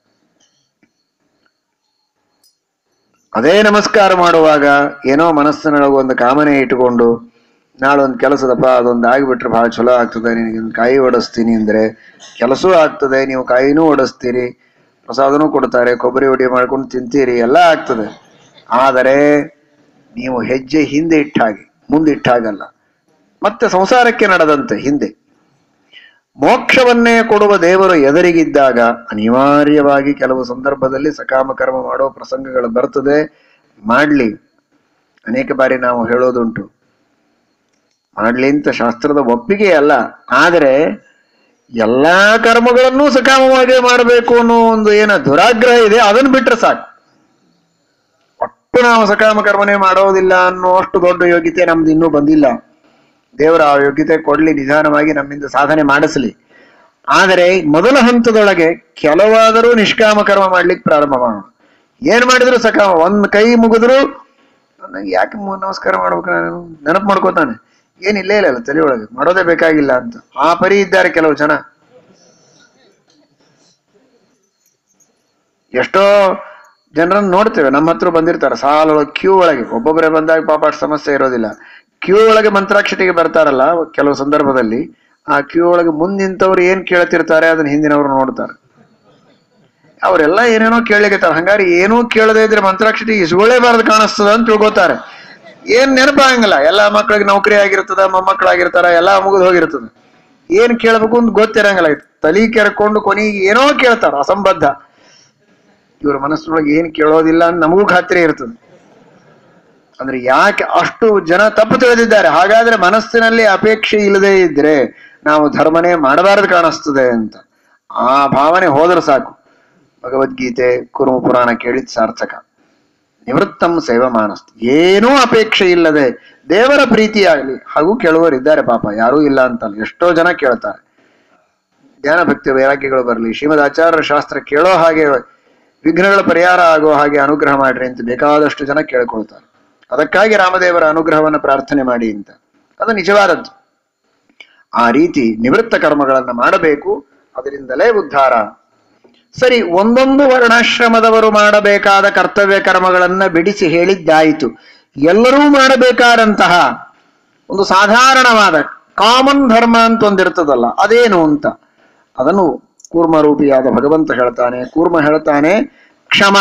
ಅದೇ ನಮಸ್ಕಾರ ಮಾಡುವಾಗ ಏನೋ ಮನಸ್ಸಿನೊಳಗೆ ಒಂದು ಕಾಮನೆ ಇಟ್ಟುಕೊಂಡು ನಾಳೆ ಒಂದು ಕೆಲಸದಪ್ಪ ಅದೊಂದು ಆಗಿಬಿಟ್ರೆ ಬಹಳ ಚಲೋ ಆಗ್ತದೆ ನಿನಗೆ ಒಂದು ಕಾಯಿ ಓಡಿಸ್ತೀನಿ ಅಂದ್ರೆ ಕೆಲಸವೂ ಆಗ್ತದೆ ನೀವು ಕಾಯಿನೂ ಓಡಿಸ್ತೀರಿ ಪ್ರಸಾದನೂ ಕೊಡ್ತಾರೆ ಕೊಬ್ಬರಿ ಒಡಿ ಮಾಡ್ಕೊಂಡು ತಿಂತೀರಿ ಎಲ್ಲ ಆಗ್ತದೆ ಆದರೆ ನೀವು ಹೆಜ್ಜೆ ಹಿಂದೆ ಇಟ್ಟ ಹಾಗೆ ಮುಂದೆ ಇಟ್ಟ ಹಾಗಲ್ಲ ಮತ್ತೆ ಸಂಸಾರಕ್ಕೆ ನಡೆದಂತೆ ಹಿಂದೆ ಮೋಕ್ಷವನ್ನೇ ಕೊಡುವ ದೇವರು ಎದುರಿಗಿದ್ದಾಗ ಅನಿವಾರ್ಯವಾಗಿ ಕೆಲವು ಸಂದರ್ಭದಲ್ಲಿ ಸಕಾಮ ಕರ್ಮ ಮಾಡೋ ಪ್ರಸಂಗಗಳು ಬರ್ತದೆ ಮಾಡ್ಲಿ ಅನೇಕ ಬಾರಿ ನಾವು ಹೇಳೋದುಂಟು ಮಾಡ್ಲಿ ಅಂತ ಶಾಸ್ತ್ರದ ಒಪ್ಪಿಗೆ ಅಲ್ಲ ಆದರೆ ಎಲ್ಲಾ ಕರ್ಮಗಳನ್ನೂ ಸಕಾಮವಾಗಿ ಮಾಡಬೇಕು ಅನ್ನೋ ಒಂದು ಏನ ದುರಾಗ್ರಹ ಇದೆ ಅದನ್ನು ಬಿಟ್ರೆ ಸಾಕು ಒಟ್ಟು ನಾವು ಸಕಾಮ ಕರ್ಮನೆ ಮಾಡೋದಿಲ್ಲ ಅನ್ನೋ ಅಷ್ಟು ದೊಡ್ಡ ಯೋಗ್ಯತೆ ನಮ್ದು ಇನ್ನೂ ಬಂದಿಲ್ಲ ದೇವರ ಆ ಯೋಗ್ಯತೆ ಕೊಡ್ಲಿ ನಿಧಾನವಾಗಿ ನಮ್ಮಿಂದ ಸಾಧನೆ ಮಾಡಿಸ್ಲಿ ಆದರೆ ಮೊದಲ ಹಂತದೊಳಗೆ ಕೆಲವಾದರೂ ನಿಷ್ಕಾಮ ಕರ್ಮ ಮಾಡ್ಲಿಕ್ಕೆ ಪ್ರಾರಂಭ ಮಾಡೋಣ ಏನ್ ಮಾಡಿದ್ರು ಸಕಾಮ ಒಂದ್ ಕೈ ಮುಗಿದ್ರು ನನಗೆ ಯಾಕೆ ಮು- ನಮಸ್ಕಾರ ಮಾಡ್ಬೇಕು ನಾನು ನೆನಪು ಮಾಡ್ಕೋತಾನೆ ಏನಿಲ್ಲೇ ಇಲ್ಲ ಅಲ್ಲ ತಲೆ ಒಳಗೆ ಮಾಡೋದೇ ಬೇಕಾಗಿಲ್ಲ ಅಂತ ಆ ಪರಿ ಇದ್ದಾರೆ ಕೆಲವು ಜನ ಎಷ್ಟೋ ಜನರನ್ನು ನೋಡ್ತೇವೆ ನಮ್ಮ ಹತ್ರ ಬಂದಿರ್ತಾರೆ ಸಾಲೊಳಗೆ ಕ್ಯೂ ಒಳಗೆ ಒಬ್ಬೊಬ್ಬರೇ ಬಂದಾಗ ಪಾಪ ಅಷ್ಟು ಸಮಸ್ಯೆ ಇರೋದಿಲ್ಲ ಕ್ಯೂ ಒಳಗೆ ಮಂತ್ರಾಕ್ಷತೆಗೆ ಬರ್ತಾರಲ್ಲ ಕೆಲವು ಸಂದರ್ಭದಲ್ಲಿ ಆ ಕ್ಯೂ ಒಳಗೆ ಮುಂದೆ ನಿಂತವ್ರು ಏನ್ ಕೇಳ್ತಿರ್ತಾರೆ ಅದನ್ನ ಹಿಂದಿನವರು ನೋಡ್ತಾರೆ ಅವರೆಲ್ಲ ಏನೇನೋ ಕೇಳಲಿಕತ್ತಾರ ಹಂಗಾರೆ ಏನೂ ಕೇಳದೇ ಇದ್ರೆ ಮಂತ್ರಾಕ್ಷರಿ ಇಸ್ಕೊಳ್ಳೇಬಾರ್ದು ಕಾಣಿಸ್ತದ ಅಂತ ತಿಳ್ಕೊತಾರೆ ಏನ್ ನೆನಪಾಗಂಗಿಲ್ಲ ಎಲ್ಲಾ ಮಕ್ಳಿಗೆ ನೌಕರಿ ಆಗಿರ್ತದ ಮೊಮ್ಮಕ್ಕಳಾಗಿರ್ತಾರ ಎಲ್ಲಾ ಮುಗಿದು ಹೋಗಿರ್ತದ ಏನ್ ಕೇಳ್ಬೇಕು ಅಂತ ಗೊತ್ತಿರಂಗಿಲ್ಲ ತಲಿ ಕೆರ್ಕೊಂಡು ಕೊನೆಗೆ ಏನೋ ಕೇಳ್ತಾರ ಅಸಂಬದ್ಧ ಇವ್ರ ಮನಸ್ಸೊಳಗೆ ಏನ್ ಕೇಳೋದಿಲ್ಲ ಅಂತ ನಮಗೂ ಖಾತ್ರಿ ಇರ್ತದೆ ಅಂದ್ರೆ ಯಾಕೆ ಅಷ್ಟು ಜನ ತಪ್ಪು ತಿಳಿದಿದ್ದಾರೆ ಹಾಗಾದ್ರೆ ಮನಸ್ಸಿನಲ್ಲಿ ಅಪೇಕ್ಷೆ ಇಲ್ಲದೆ ಇದ್ರೆ ನಾವು ಧರ್ಮನೇ ಮಾಡಬಾರದು ಕಾಣಿಸ್ತದೆ ಅಂತ ಆ ಭಾವನೆ ಹೋದ್ರೆ ಸಾಕು ಭಗವದ್ಗೀತೆ ಕುರುಮ ಪುರಾಣ ಕೇಳಿದ್ ಸಾರ್ಥಕ ನಿವೃತ್ತಂ ಸೇವ ಮಾನಸ್ ಏನೂ ಅಪೇಕ್ಷೆ ಇಲ್ಲದೆ ದೇವರ ಪ್ರೀತಿಯಾಗಲಿ ಹಾಗೂ ಕೇಳುವರಿದ್ದಾರೆ ಪಾಪ ಯಾರೂ ಇಲ್ಲ ಅಂತಲ್ಲ ಎಷ್ಟೋ ಜನ ಕೇಳ್ತಾರೆ ಜ್ಞಾನ ಭಕ್ತಿ ವೈರಾಗ್ಯಗಳು ಬರಲಿ ಶ್ರೀಮದ್ ಆಚಾರ್ಯ ಶಾಸ್ತ್ರ ಕೇಳೋ ಹಾಗೆ ವಿಘ್ನಗಳ ಪರಿಹಾರ ಆಗೋ ಹಾಗೆ ಅನುಗ್ರಹ ಮಾಡ್ರಿ ಅಂತ ಬೇಕಾದಷ್ಟು ಜನ ಕೇಳ್ಕೊಳ್ತಾರೆ ಅದಕ್ಕಾಗಿ ರಾಮದೇವರ ಅನುಗ್ರಹವನ್ನು ಪ್ರಾರ್ಥನೆ ಮಾಡಿ ಅಂತ ಅದು ನಿಜವಾದದ್ದು ಆ ರೀತಿ ನಿವೃತ್ತ ಕರ್ಮಗಳನ್ನು ಮಾಡಬೇಕು ಅದರಿಂದಲೇ ಉದ್ಧಾರ ಸರಿ ಒಂದೊಂದು ವರ್ಣಾಶ್ರಮದವರು ಮಾಡಬೇಕಾದ ಕರ್ತವ್ಯ ಕರ್ಮಗಳನ್ನ ಬಿಡಿಸಿ ಹೇಳಿದ್ದಾಯಿತು ಎಲ್ಲರೂ ಮಾಡಬೇಕಾದಂತಹ ಒಂದು ಸಾಧಾರಣವಾದ ಕಾಮನ್ ಧರ್ಮ ಅಂತ ಒಂದಿರ್ತದಲ್ಲ ಅದೇನು ಅಂತ ಅದನ್ನು ಕೂರ್ಮ ರೂಪಿಯಾದ ಭಗವಂತ ಹೇಳ್ತಾನೆ ಕೂರ್ಮ ಹೇಳ್ತಾನೆ ಕ್ಷಮ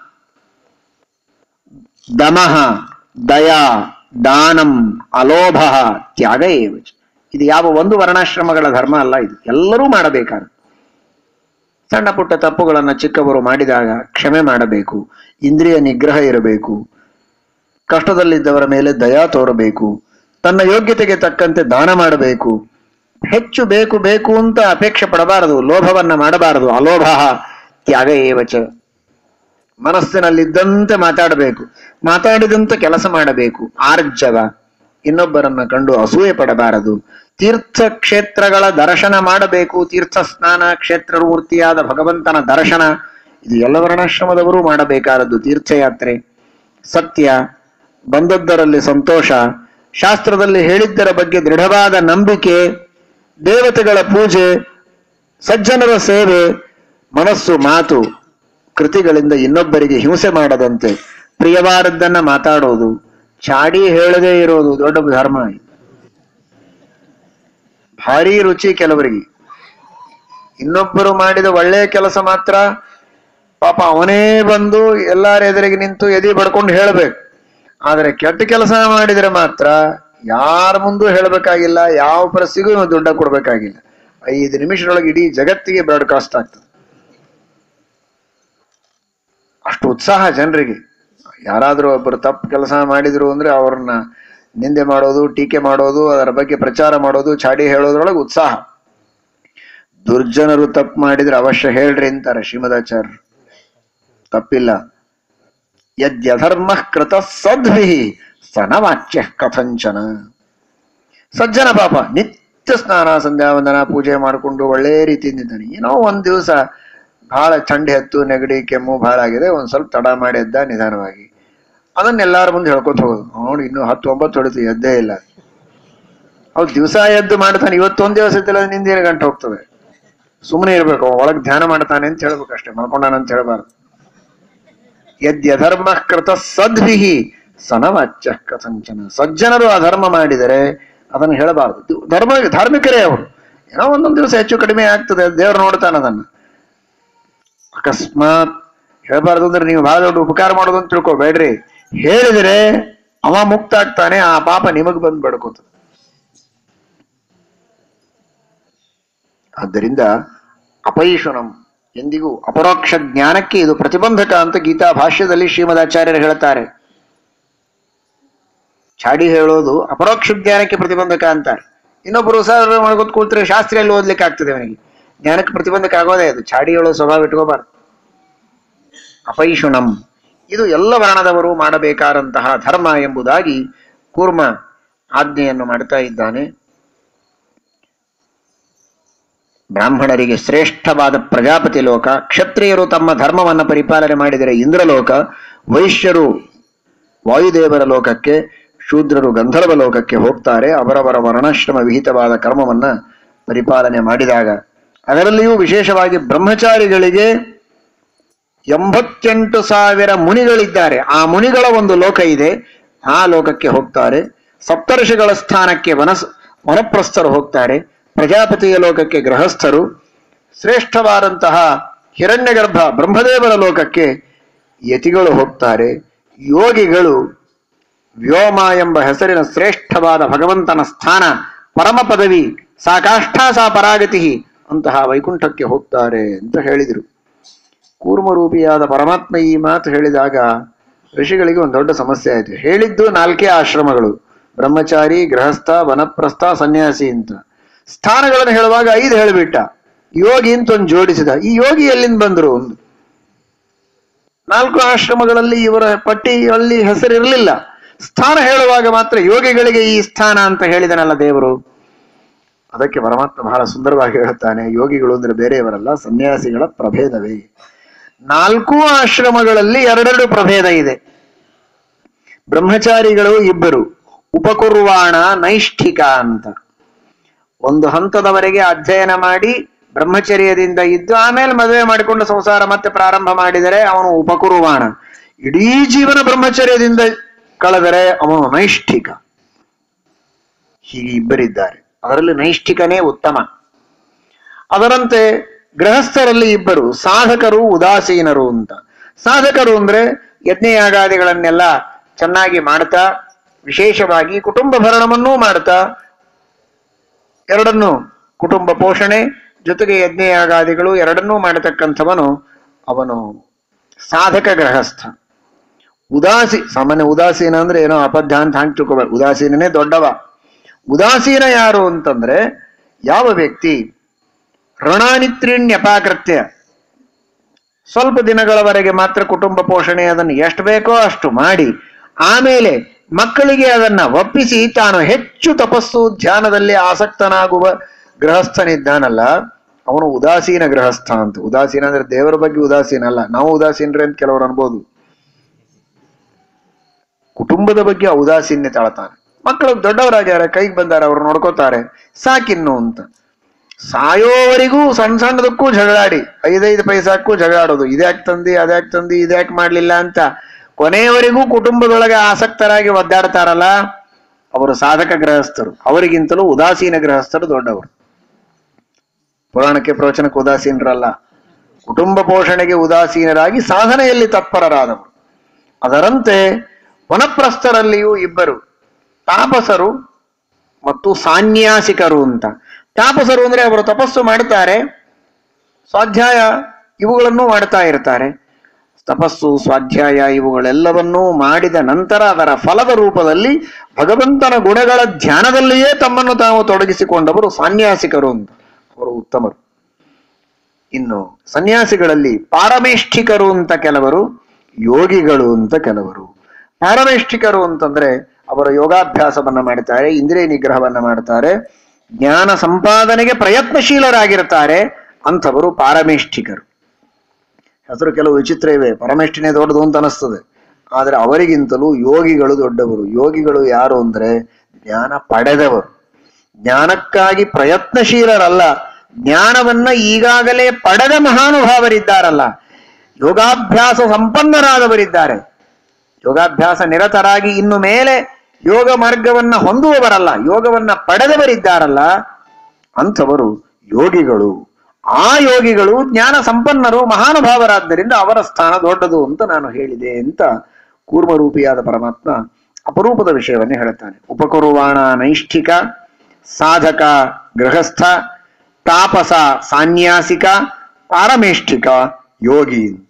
ದಮಃ ದಯಾ ದಾನಂ ಅಲೋಭ ತ್ಯಾಗ ಏವಚ ಇದು ಯಾವ ಒಂದು ವರ್ಣಾಶ್ರಮಗಳ ಧರ್ಮ ಅಲ್ಲ ಇದು ಎಲ್ಲರೂ ಮಾಡಬೇಕಾದ ಸಣ್ಣ ಪುಟ್ಟ ತಪ್ಪುಗಳನ್ನು ಚಿಕ್ಕವರು ಮಾಡಿದಾಗ ಕ್ಷಮೆ ಮಾಡಬೇಕು ಇಂದ್ರಿಯ ನಿಗ್ರಹ ಇರಬೇಕು ಕಷ್ಟದಲ್ಲಿದ್ದವರ ಮೇಲೆ ದಯಾ ತೋರಬೇಕು ತನ್ನ ಯೋಗ್ಯತೆಗೆ ತಕ್ಕಂತೆ ದಾನ ಮಾಡಬೇಕು ಹೆಚ್ಚು ಬೇಕು ಬೇಕು ಅಂತ ಅಪೇಕ್ಷೆ ಪಡಬಾರದು ಲೋಭವನ್ನ ಮಾಡಬಾರದು ಅಲೋಭ ತ್ಯಾಗ ಏವಚ ಮನಸ್ಸಿನಲ್ಲಿದ್ದಂತೆ ಮಾತಾಡಬೇಕು ಮಾತಾಡಿದಂತೆ ಕೆಲಸ ಮಾಡಬೇಕು ಆರ್ಜವ ಇನ್ನೊಬ್ಬರನ್ನ ಕಂಡು ಅಸೂಯೆ ಪಡಬಾರದು ತೀರ್ಥ ಕ್ಷೇತ್ರಗಳ ದರ್ಶನ ಮಾಡಬೇಕು ತೀರ್ಥ ಸ್ನಾನ ಕ್ಷೇತ್ರ ಮೂರ್ತಿಯಾದ ಭಗವಂತನ ದರ್ಶನ ಇದು ಎಲ್ಲ ವರ್ಣಾಶ್ರಮದವರು ಮಾಡಬೇಕಾದದ್ದು ತೀರ್ಥಯಾತ್ರೆ ಸತ್ಯ ಬಂದದ್ದರಲ್ಲಿ ಸಂತೋಷ ಶಾಸ್ತ್ರದಲ್ಲಿ ಹೇಳಿದ್ದರ ಬಗ್ಗೆ ದೃಢವಾದ ನಂಬಿಕೆ ದೇವತೆಗಳ ಪೂಜೆ ಸಜ್ಜನರ ಸೇವೆ ಮನಸ್ಸು ಮಾತು ಕೃತಿಗಳಿಂದ ಇನ್ನೊಬ್ಬರಿಗೆ ಹಿಂಸೆ ಮಾಡದಂತೆ ಪ್ರಿಯವಾದದ್ದನ್ನ ಮಾತಾಡೋದು ಚಾಡಿ ಹೇಳದೇ ಇರೋದು ದೊಡ್ಡ ಧರ್ಮ ಭಾರಿ ರುಚಿ ಕೆಲವರಿಗೆ ಇನ್ನೊಬ್ಬರು ಮಾಡಿದ ಒಳ್ಳೆಯ ಕೆಲಸ ಮಾತ್ರ ಪಾಪ ಅವನೇ ಬಂದು ಎಲ್ಲಾರ ಎದುರಿಗೆ ನಿಂತು ಎದಿ ಬಡ್ಕೊಂಡು ಹೇಳ್ಬೇಕು ಆದ್ರೆ ಕೆಟ್ಟ ಕೆಲಸ ಮಾಡಿದ್ರೆ ಮಾತ್ರ ಯಾರ ಮುಂದೂ ಹೇಳ್ಬೇಕಾಗಿಲ್ಲ ಯಾವ ಪ್ರಸಿಗೂ ಇವ ದುಡ್ಡ ಕೊಡ್ಬೇಕಾಗಿಲ್ಲ ಐದು ನಿಮಿಷದೊಳಗೆ ಇಡೀ ಜಗತ್ತಿಗೆ ಬ್ರಾಡ್ಕಾಸ್ಟ್ ಆಗ್ತದೆ ಅಷ್ಟು ಉತ್ಸಾಹ ಜನರಿಗೆ ಯಾರಾದರೂ ಒಬ್ಬರು ತಪ್ಪು ಕೆಲಸ ಮಾಡಿದ್ರು ಅಂದ್ರೆ ಅವ್ರನ್ನ ನಿಂದೆ ಮಾಡೋದು ಟೀಕೆ ಮಾಡೋದು ಅದರ ಬಗ್ಗೆ ಪ್ರಚಾರ ಮಾಡೋದು ಚಾಡಿ ಹೇಳೋದ್ರೊಳಗೆ ಉತ್ಸಾಹ ದುರ್ಜನರು ತಪ್ಪು ಮಾಡಿದ್ರೆ ಅವಶ್ಯ ಹೇಳ್ರಿ ಅಂತಾರೆ ಶ್ರೀಮದಾಚಾರ್ಯ ತಪ್ಪಿಲ್ಲ ಯದ್ಯಧರ್ಮ ಕೃತ ಸದ್ಭಿ ಸನವಾಚ್ಯ ಕಥಂಚನ ಸಜ್ಜನ ಪಾಪ ನಿತ್ಯ ಸ್ನಾನ ಸಂಧ್ಯಾ ವಂದನ ಪೂಜೆ ಮಾಡಿಕೊಂಡು ಒಳ್ಳೆ ರೀತಿಯಿಂದ ಇದ್ದಾನೆ ಏನೋ ಒಂದ್ ದಿವಸ ಬಹಳ ಥಂಡಿ ಹತ್ತು ನೆಗಡಿ ಕೆಮ್ಮು ಬಹಳ ಆಗಿದೆ ಒಂದ್ ಸ್ವಲ್ಪ ತಡ ಮಾಡಿ ಎದ್ದ ನಿಧಾನವಾಗಿ ಅದನ್ನ ಎಲ್ಲಾರ ಮುಂದೆ ಹೇಳ್ಕೊತ ಹೋಗೋದು ನೋಡಿ ಇನ್ನು ಹತ್ತು ಒಂಬತ್ತು ಹೊಡಿತು ಎದ್ದೇ ಇಲ್ಲ ಅವ್ರು ದಿವಸ ಎದ್ದು ಮಾಡ್ತಾನೆ ಇವತ್ತೊಂದ್ ದಿವಸ ಇದ್ದಿಲ್ಲ ನಿಂದೇನು ಗಂಟೆ ಹೋಗ್ತದೆ ಸುಮ್ಮನೆ ಇರ್ಬೇಕು ಒಳಗ್ ಧ್ಯಾನ ಮಾಡ್ತಾನೆ ಅಂತ ಹೇಳ್ಬೇಕು ಅಷ್ಟೇ ಮಾಡ್ಕೊಂಡಾನ ಅಂತ ಹೇಳ್ಬಾರ್ದು ಯದ್ಯಧರ್ಮ ಕೃತ ಸದ್ವಿಹಿ ಸನವಾಚ್ಯ ಕಥಂಚನ ಸಜ್ಜನರು ಅಧರ್ಮ ಮಾಡಿದರೆ ಅದನ್ನು ಹೇಳಬಾರದು ಇದು ಧರ್ಮ ಧಾರ್ಮಿಕರೇ ಅವರು ಏನೋ ಒಂದೊಂದು ದಿವಸ ಹೆಚ್ಚು ಕಡಿಮೆ ಆಗ್ತದೆ ದೇವ್ರು ನೋಡ್ತಾನೆ ಅದನ್ನ ಅಕಸ್ಮಾತ್ ಹೇಳಬಾರ್ದು ಅಂದ್ರೆ ನೀವು ಬಹಳ ದೊಡ್ಡ ಉಪಕಾರ ಮಾಡೋದು ಅಂತ ತಿಳ್ಕೊಬೇಡ್ರಿ ಹೇಳಿದ್ರೆ ಅವ ಮುಕ್ತ ಆಗ್ತಾನೆ ಆ ಪಾಪ ನಿಮಗ್ ಬಂದ್ ಬಡ್ಕೋತದೆ ಆದ್ದರಿಂದ ಅಪೈಷುನಂ ಎಂದಿಗೂ ಅಪರೋಕ್ಷ ಜ್ಞಾನಕ್ಕೆ ಇದು ಪ್ರತಿಬಂಧಕ ಅಂತ ಗೀತಾ ಭಾಷ್ಯದಲ್ಲಿ ಶ್ರೀಮದಾಚಾರ್ಯರು ಹೇಳ್ತಾರೆ ಚಾಡಿ ಹೇಳೋದು ಅಪರೋಕ್ಷ ಜ್ಞಾನಕ್ಕೆ ಪ್ರತಿಬಂಧಕ ಅಂತಾರೆ ಇನ್ನೊಬ್ಬರು ಸರ್ ಮಾಡ್ಕೊತ್ ಕೂತ್ರೆ ಶಾಸ್ತ್ರಿಯಲ್ಲಿ ಓದ್ಲಿಕ್ಕೆ ಆಗ್ತದೆ ಅವನಿಗೆ ಜ್ಞಾನಕ್ಕೆ ಪ್ರತಿಬಂಧಕ ಆಗೋದೇ ಅದು ಚಾಡಿ ಹೇಳೋ ಸ್ವಭಾವ ಇಟ್ಕೋಬಾರ್ದು ಅಪೈಷುಣಂ ಇದು ಎಲ್ಲ ವರ್ಣದವರು ಮಾಡಬೇಕಾದಂತಹ ಧರ್ಮ ಎಂಬುದಾಗಿ ಕೂರ್ಮ ಆಜ್ಞೆಯನ್ನು ಮಾಡ್ತಾ ಇದ್ದಾನೆ ಬ್ರಾಹ್ಮಣರಿಗೆ ಶ್ರೇಷ್ಠವಾದ ಪ್ರಜಾಪತಿ ಲೋಕ ಕ್ಷತ್ರಿಯರು ತಮ್ಮ ಧರ್ಮವನ್ನು ಪರಿಪಾಲನೆ ಮಾಡಿದರೆ ಇಂದ್ರಲೋಕ ವೈಶ್ಯರು ವಾಯುದೇವರ ಲೋಕಕ್ಕೆ ಶೂದ್ರರು ಗಂಧರ್ವ ಲೋಕಕ್ಕೆ ಹೋಗ್ತಾರೆ ಅವರವರ ವರ್ಣಾಶ್ರಮ ವಿಹಿತವಾದ ಕರ್ಮವನ್ನ ಪರಿಪಾಲನೆ ಮಾಡಿದಾಗ ಅದರಲ್ಲಿಯೂ ವಿಶೇಷವಾಗಿ ಬ್ರಹ್ಮಚಾರಿಗಳಿಗೆ ಎಂಬತ್ತೆಂಟು ಸಾವಿರ ಮುನಿಗಳಿದ್ದಾರೆ ಆ ಮುನಿಗಳ ಒಂದು ಲೋಕ ಇದೆ ಆ ಲೋಕಕ್ಕೆ ಹೋಗ್ತಾರೆ ಸಪ್ತರ್ಷಿಗಳ ಸ್ಥಾನಕ್ಕೆ ವನಸ್ ವನಪ್ರಸ್ಥರು ಹೋಗ್ತಾರೆ ಪ್ರಜಾಪತಿಯ ಲೋಕಕ್ಕೆ ಗೃಹಸ್ಥರು ಶ್ರೇಷ್ಠವಾದಂತಹ ಹಿರಣ್ಯಗರ್ಭ ಬ್ರಹ್ಮದೇವರ ಲೋಕಕ್ಕೆ ಯತಿಗಳು ಹೋಗ್ತಾರೆ ಯೋಗಿಗಳು ವ್ಯೋಮ ಎಂಬ ಹೆಸರಿನ ಶ್ರೇಷ್ಠವಾದ ಭಗವಂತನ ಸ್ಥಾನ ಪರಮ ಪದವಿ ಸಾಕಾಷ್ಠ ಸಾ ಪರಾಗತಿ ಅಂತಹ ವೈಕುಂಠಕ್ಕೆ ಹೋಗ್ತಾರೆ ಅಂತ ಹೇಳಿದರು ಕೂರ್ಮರೂಪಿಯಾದ ಪರಮಾತ್ಮ ಈ ಮಾತು ಹೇಳಿದಾಗ ಋಷಿಗಳಿಗೆ ಒಂದು ದೊಡ್ಡ ಸಮಸ್ಯೆ ಆಯಿತು ಹೇಳಿದ್ದು ನಾಲ್ಕೇ ಆಶ್ರಮಗಳು ಬ್ರಹ್ಮಚಾರಿ ಗೃಹಸ್ಥ ವನಪ್ರಸ್ಥ ಸನ್ಯಾಸಿ ಅಂತ ಸ್ಥಾನಗಳನ್ನು ಹೇಳುವಾಗ ಐದು ಹೇಳಿಬಿಟ್ಟ ಯೋಗಿ ಅಂತ ಒಂದು ಜೋಡಿಸಿದ ಈ ಯೋಗಿ ಎಲ್ಲಿಂದ ಬಂದರು ಒಂದು ನಾಲ್ಕು ಆಶ್ರಮಗಳಲ್ಲಿ ಇವರ ಪಟ್ಟಿಯಲ್ಲಿ ಹೆಸರಿರಲಿಲ್ಲ ಸ್ಥಾನ ಹೇಳುವಾಗ ಮಾತ್ರ ಯೋಗಿಗಳಿಗೆ ಈ ಸ್ಥಾನ ಅಂತ ಹೇಳಿದನಲ್ಲ ದೇವರು ಅದಕ್ಕೆ ಪರಮಾತ್ಮ ಬಹಳ ಸುಂದರವಾಗಿ ಹೇಳುತ್ತಾನೆ ಯೋಗಿಗಳು ಅಂದ್ರೆ ಬೇರೆಯವರಲ್ಲ ಸನ್ಯಾಸಿಗಳ ಪ್ರಭೇದವೇ ನಾಲ್ಕು ಆಶ್ರಮಗಳಲ್ಲಿ ಎರಡೆರಡು ಪ್ರಭೇದ ಇದೆ ಬ್ರಹ್ಮಚಾರಿಗಳು ಇಬ್ಬರು ಉಪಕುರ್ವಾಣ ನೈಷ್ಠಿಕ ಅಂತ ಒಂದು ಹಂತದವರೆಗೆ ಅಧ್ಯಯನ ಮಾಡಿ ಬ್ರಹ್ಮಚರ್ಯದಿಂದ ಇದ್ದು ಆಮೇಲೆ ಮದುವೆ ಮಾಡಿಕೊಂಡು ಸಂಸಾರ ಮತ್ತೆ ಪ್ರಾರಂಭ ಮಾಡಿದರೆ ಅವನು ಉಪಕುರುವಾಣ ಇಡೀ ಜೀವನ ಬ್ರಹ್ಮಚರ್ಯದಿಂದ ಕಳೆದರೆ ಅವನು ನೈಷ್ಠಿಕ ಹೀಗೆ ಇಬ್ಬರಿದ್ದಾರೆ ಅದರಲ್ಲಿ ನೈಷ್ಠಿಕನೇ ಉತ್ತಮ ಅದರಂತೆ ಗೃಹಸ್ಥರಲ್ಲಿ ಇಬ್ಬರು ಸಾಧಕರು ಉದಾಸೀನರು ಅಂತ ಸಾಧಕರು ಅಂದ್ರೆ ಯಜ್ಞಯಾಗಾದಿಗಳನ್ನೆಲ್ಲ ಚೆನ್ನಾಗಿ ಮಾಡ್ತಾ ವಿಶೇಷವಾಗಿ ಕುಟುಂಬ ಭರಣವನ್ನೂ ಮಾಡ್ತಾ ಎರಡನ್ನು ಕುಟುಂಬ ಪೋಷಣೆ ಜೊತೆಗೆ ಯಜ್ಞಯಾಗಾದಿಗಳು ಎರಡನ್ನೂ ಮಾಡತಕ್ಕಂಥವನು ಅವನು ಸಾಧಕ ಗೃಹಸ್ಥ ಉದಾಸಿ ಸಾಮಾನ್ಯ ಉದಾಸೀನ ಅಂದ್ರೆ ಏನೋ ಅಪಧ್ಯ ಅಂತ ಹಂಗೆ ತಿಳ್ಕೊಬೇಡ ಉದಾಸೀನನೇ ದೊಡ್ಡವ ಉದಾಸೀನ ಯಾರು ಅಂತಂದ್ರೆ ಯಾವ ವ್ಯಕ್ತಿ ಋಣಾನಿತ್ರಿಣ್ಯಪಾಕೃತ್ಯ ಸ್ವಲ್ಪ ದಿನಗಳವರೆಗೆ ಮಾತ್ರ ಕುಟುಂಬ ಪೋಷಣೆ ಅದನ್ನು ಎಷ್ಟು ಬೇಕೋ ಅಷ್ಟು ಮಾಡಿ ಆಮೇಲೆ ಮಕ್ಕಳಿಗೆ ಅದನ್ನ ಒಪ್ಪಿಸಿ ತಾನು ಹೆಚ್ಚು ತಪಸ್ಸು ಧ್ಯಾನದಲ್ಲಿ ಆಸಕ್ತನಾಗುವ ಗೃಹಸ್ಥನಿದ್ದಾನಲ್ಲ ಅವನು ಉದಾಸೀನ ಗೃಹಸ್ಥ ಅಂತ ಉದಾಸೀನ ಅಂದ್ರೆ ದೇವರ ಬಗ್ಗೆ ಉದಾಸೀನ ಅಲ್ಲ ನಾವು ಉದಾಸೀನರೇ ಅಂತ ಕೆಲವರು ಅನ್ಬೋದು ಕುಟುಂಬದ ಬಗ್ಗೆ ಔದಾಸೀನ್ಯ ತಾಳ್ತಾನೆ ಮಕ್ಕಳು ದೊಡ್ಡವರಾಗ್ಯಾರ ಕೈಗೆ ಬಂದಾರ ಅವ್ರು ನೋಡ್ಕೋತಾರೆ ಸಾಕಿನ್ನು ಅಂತ ಸಾಯೋವರೆಗೂ ಸಣ್ಣ ಸಣ್ಣದಕ್ಕೂ ಜಗಳಾಡಿ ಐದೈದು ಪೈಸಾಕ್ಕೂ ಜಗಳಾಡೋದು ಇದ್ಯಾಕ್ ತಂದಿ ಅದ್ಯಾಕ್ ತಂದಿ ಇದ್ಯಾಕ್ ಮಾಡ್ಲಿಲ್ಲ ಅಂತ ಕೊನೆಯವರೆಗೂ ಕುಟುಂಬದೊಳಗೆ ಆಸಕ್ತರಾಗಿ ಒದ್ದಾಡ್ತಾರಲ್ಲ ಅವರು ಸಾಧಕ ಗೃಹಸ್ಥರು ಅವರಿಗಿಂತಲೂ ಉದಾಸೀನ ಗೃಹಸ್ಥರು ದೊಡ್ಡವರು ಪುರಾಣಕ್ಕೆ ಪ್ರವಚನಕ್ಕೆ ಉದಾಸೀನರಲ್ಲ ಕುಟುಂಬ ಪೋಷಣೆಗೆ ಉದಾಸೀನರಾಗಿ ಸಾಧನೆಯಲ್ಲಿ ತತ್ಪರರಾದವರು ಅದರಂತೆ ವನಪ್ರಸ್ಥರಲ್ಲಿಯೂ ಇಬ್ಬರು ತಾಪಸರು ಮತ್ತು ಸಾನ್ಯಾಸಿಕರು ಅಂತ ತಾಪಸರು ಅಂದ್ರೆ ಅವರು ತಪಸ್ಸು ಮಾಡ್ತಾರೆ ಸ್ವಾಧ್ಯಾಯ ಇವುಗಳನ್ನು ಮಾಡ್ತಾ ಇರ್ತಾರೆ ತಪಸ್ಸು ಸ್ವಾಧ್ಯಾಯ ಇವುಗಳೆಲ್ಲವನ್ನೂ ಮಾಡಿದ ನಂತರ ಅದರ ಫಲದ ರೂಪದಲ್ಲಿ ಭಗವಂತನ ಗುಣಗಳ ಧ್ಯಾನದಲ್ಲಿಯೇ ತಮ್ಮನ್ನು ತಾವು ತೊಡಗಿಸಿಕೊಂಡವರು ಸಾನ್ಯಾಸಿಕರು ಅಂತ ಅವರು ಉತ್ತಮರು ಇನ್ನು ಸನ್ಯಾಸಿಗಳಲ್ಲಿ ಪಾರಮೇಷ್ಠಿಕರು ಅಂತ ಕೆಲವರು ಯೋಗಿಗಳು ಅಂತ ಕೆಲವರು ಪಾರಮೇಷ್ಠಿಕರು ಅಂತಂದ್ರೆ ಅವರ ಯೋಗಾಭ್ಯಾಸವನ್ನ ಮಾಡ್ತಾರೆ ಇಂದ್ರಿಯ ನಿಗ್ರಹವನ್ನ ಮಾಡ್ತಾರೆ ಜ್ಞಾನ ಸಂಪಾದನೆಗೆ ಪ್ರಯತ್ನಶೀಲರಾಗಿರ್ತಾರೆ ಅಂಥವರು ಪಾರಮೇಷ್ಠಿಕರು ಹೆಸರು ಕೆಲವು ವಿಚಿತ್ರ ಇವೆ ಪರಮೇಷ್ಠಿನೇ ದೊಡ್ಡದು ಅಂತ ಅನಿಸ್ತದೆ ಆದ್ರೆ ಅವರಿಗಿಂತಲೂ ಯೋಗಿಗಳು ದೊಡ್ಡವರು ಯೋಗಿಗಳು ಯಾರು ಅಂದ್ರೆ ಜ್ಞಾನ ಪಡೆದವರು ಜ್ಞಾನಕ್ಕಾಗಿ ಪ್ರಯತ್ನಶೀಲರಲ್ಲ ಜ್ಞಾನವನ್ನ ಈಗಾಗಲೇ ಪಡೆದ ಮಹಾನುಭಾವರಿದ್ದಾರಲ್ಲ ಯೋಗಾಭ್ಯಾಸ ಸಂಪನ್ನರಾದವರಿದ್ದಾರೆ ಯೋಗಾಭ್ಯಾಸ ನಿರತರಾಗಿ ಇನ್ನು ಮೇಲೆ ಯೋಗ ಮಾರ್ಗವನ್ನ ಹೊಂದುವವರಲ್ಲ ಯೋಗವನ್ನ ಪಡೆದವರಿದ್ದಾರಲ್ಲ ಅಂಥವರು ಯೋಗಿಗಳು ಆ ಯೋಗಿಗಳು ಜ್ಞಾನ ಸಂಪನ್ನರು ಮಹಾನುಭಾವರಾದ್ದರಿಂದ ಅವರ ಸ್ಥಾನ ದೊಡ್ಡದು ಅಂತ ನಾನು ಹೇಳಿದೆ ಅಂತ ಕೂರ್ಮರೂಪಿಯಾದ ಪರಮಾತ್ಮ ಅಪರೂಪದ ವಿಷಯವನ್ನೇ ಹೇಳುತ್ತಾನೆ ಉಪಕುರುವಾಣ ನೈಷ್ಠಿಕ ಸಾಧಕ ಗೃಹಸ್ಥ ತಾಪಸ ಸಾನ್ಯಾಸಿಕ ಪಾರಮೇಷ್ಠಿಕ ಯೋಗಿ ಅಂತ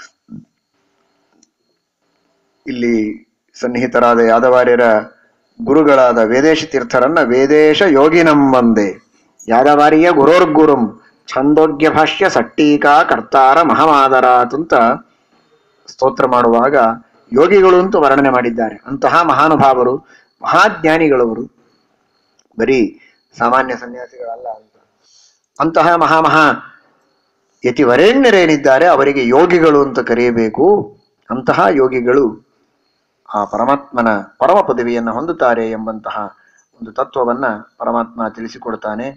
ಇಲ್ಲಿ ಸನ್ನಿಹಿತರಾದ ಯಾದವಾರ್ಯರ ಗುರುಗಳಾದ ವೇದೇಶ ತೀರ್ಥರನ್ನ ವೇದೇಶ ಯೋಗಿನಂ ಒಂದೇ ಯಾದವಾರಿಯ ಗುರೋರ್ಗುರುಂ ಛಂದೋಗ್ಯ ಭಾಷ್ಯ ಸಟ್ಟೀಕಾ ಕರ್ತಾರ ಮಹಮಾದರಾತ್ ಅಂತ ಸ್ತೋತ್ರ ಮಾಡುವಾಗ ಯೋಗಿಗಳು ಅಂತ ವರ್ಣನೆ ಮಾಡಿದ್ದಾರೆ ಅಂತಹ ಮಹಾನುಭಾವರು ಮಹಾಜ್ಞಾನಿಗಳವರು ಬರೀ ಸಾಮಾನ್ಯ ಸನ್ಯಾಸಿಗಳಲ್ಲ ಅಂತ ಅಂತಹ ಮಹಾಮಹಾ ಯತಿವರೇಣ್ಯರೇನಿದ್ದಾರೆ ಅವರಿಗೆ ಯೋಗಿಗಳು ಅಂತ ಕರೆಯಬೇಕು ಅಂತಹ ಯೋಗಿಗಳು ಆ ಪರಮಾತ್ಮನ ಪರಮ ಪದವಿಯನ್ನು ಹೊಂದುತ್ತಾರೆ ಎಂಬಂತಹ ಒಂದು ತತ್ವವನ್ನ ಪರಮಾತ್ಮ ತಿಳಿಸಿಕೊಡ್ತಾನೆ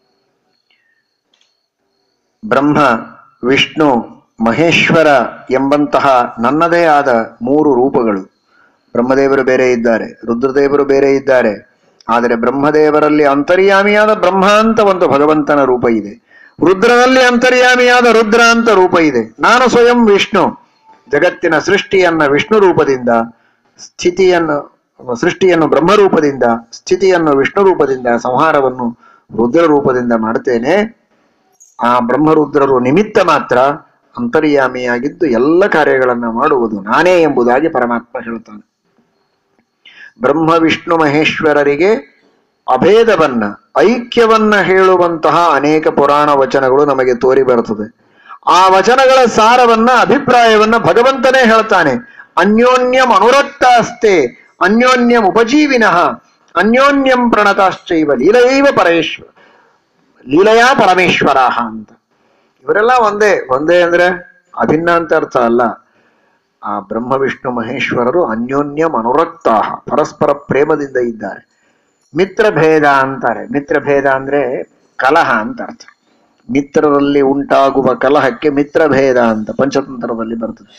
ಬ್ರಹ್ಮ ವಿಷ್ಣು ಮಹೇಶ್ವರ ಎಂಬಂತಹ ನನ್ನದೇ ಆದ ಮೂರು ರೂಪಗಳು ಬ್ರಹ್ಮದೇವರು ಬೇರೆ ಇದ್ದಾರೆ ರುದ್ರದೇವರು ಬೇರೆ ಇದ್ದಾರೆ ಆದರೆ ಬ್ರಹ್ಮದೇವರಲ್ಲಿ ಅಂತರ್ಯಾಮಿಯಾದ ಬ್ರಹ್ಮ ಅಂತ ಒಂದು ಭಗವಂತನ ರೂಪ ಇದೆ ರುದ್ರನಲ್ಲಿ ಅಂತರ್ಯಾಮಿಯಾದ ರುದ್ರ ಅಂತ ರೂಪ ಇದೆ ನಾನು ಸ್ವಯಂ ವಿಷ್ಣು ಜಗತ್ತಿನ ಸೃಷ್ಟಿಯನ್ನ ವಿಷ್ಣು ರೂಪದಿಂದ ಸ್ಥಿತಿಯನ್ನು ಸೃಷ್ಟಿಯನ್ನು ಬ್ರಹ್ಮ ರೂಪದಿಂದ ಸ್ಥಿತಿಯನ್ನು ವಿಷ್ಣು ರೂಪದಿಂದ ಸಂಹಾರವನ್ನು ರುದ್ರ ರೂಪದಿಂದ ಮಾಡ್ತೇನೆ ಆ ಬ್ರಹ್ಮರುದ್ರರು ನಿಮಿತ್ತ ಮಾತ್ರ ಅಂತರ್ಯಾಮಿಯಾಗಿದ್ದು ಎಲ್ಲ ಕಾರ್ಯಗಳನ್ನ ಮಾಡುವುದು ನಾನೇ ಎಂಬುದಾಗಿ ಪರಮಾತ್ಮ ಹೇಳ್ತಾನೆ ಬ್ರಹ್ಮ ವಿಷ್ಣು ಮಹೇಶ್ವರರಿಗೆ ಅಭೇದವನ್ನ ಐಕ್ಯವನ್ನ ಹೇಳುವಂತಹ ಅನೇಕ ಪುರಾಣ ವಚನಗಳು ನಮಗೆ ತೋರಿ ಬರುತ್ತದೆ ಆ ವಚನಗಳ ಸಾರವನ್ನ ಅಭಿಪ್ರಾಯವನ್ನ ಭಗವಂತನೇ ಹೇಳ್ತಾನೆ ಅನ್ಯೋನ್ಯಂ ಅನುರಕ್ತಾಸ್ತೆ ಅನ್ಯೋನ್ಯಂ ಉಪಜೀವಿನಃ ಅನ್ಯೋನ್ಯಂ ಪ್ರಣತಾಶ್ಚೈವ ಲೀಲೈವ ಪರೇಶ್ವರ ಲೀಲೆಯಾ ಪರಮೇಶ್ವರ ಅಂತ ಇವರೆಲ್ಲ ಒಂದೇ ಒಂದೇ ಅಂದ್ರೆ ಅಭಿನ್ನ ಅಂತ ಅರ್ಥ ಅಲ್ಲ ಆ ಬ್ರಹ್ಮ ವಿಷ್ಣು ಮಹೇಶ್ವರರು ಅನ್ಯೋನ್ಯಂ ಅನುರಕ್ತಾ ಪರಸ್ಪರ ಪ್ರೇಮದಿಂದ ಇದ್ದಾರೆ ಮಿತ್ರ ಭೇದ ಅಂತಾರೆ ಮಿತ್ರ ಭೇದ ಅಂದ್ರೆ ಕಲಹ ಅಂತ ಅರ್ಥ ಮಿತ್ರರಲ್ಲಿ ಉಂಟಾಗುವ ಕಲಹಕ್ಕೆ ಮಿತ್ರ ಭೇದ ಅಂತ ಪಂಚತಂತ್ರದಲ್ಲಿ ಬರ್ತದೆ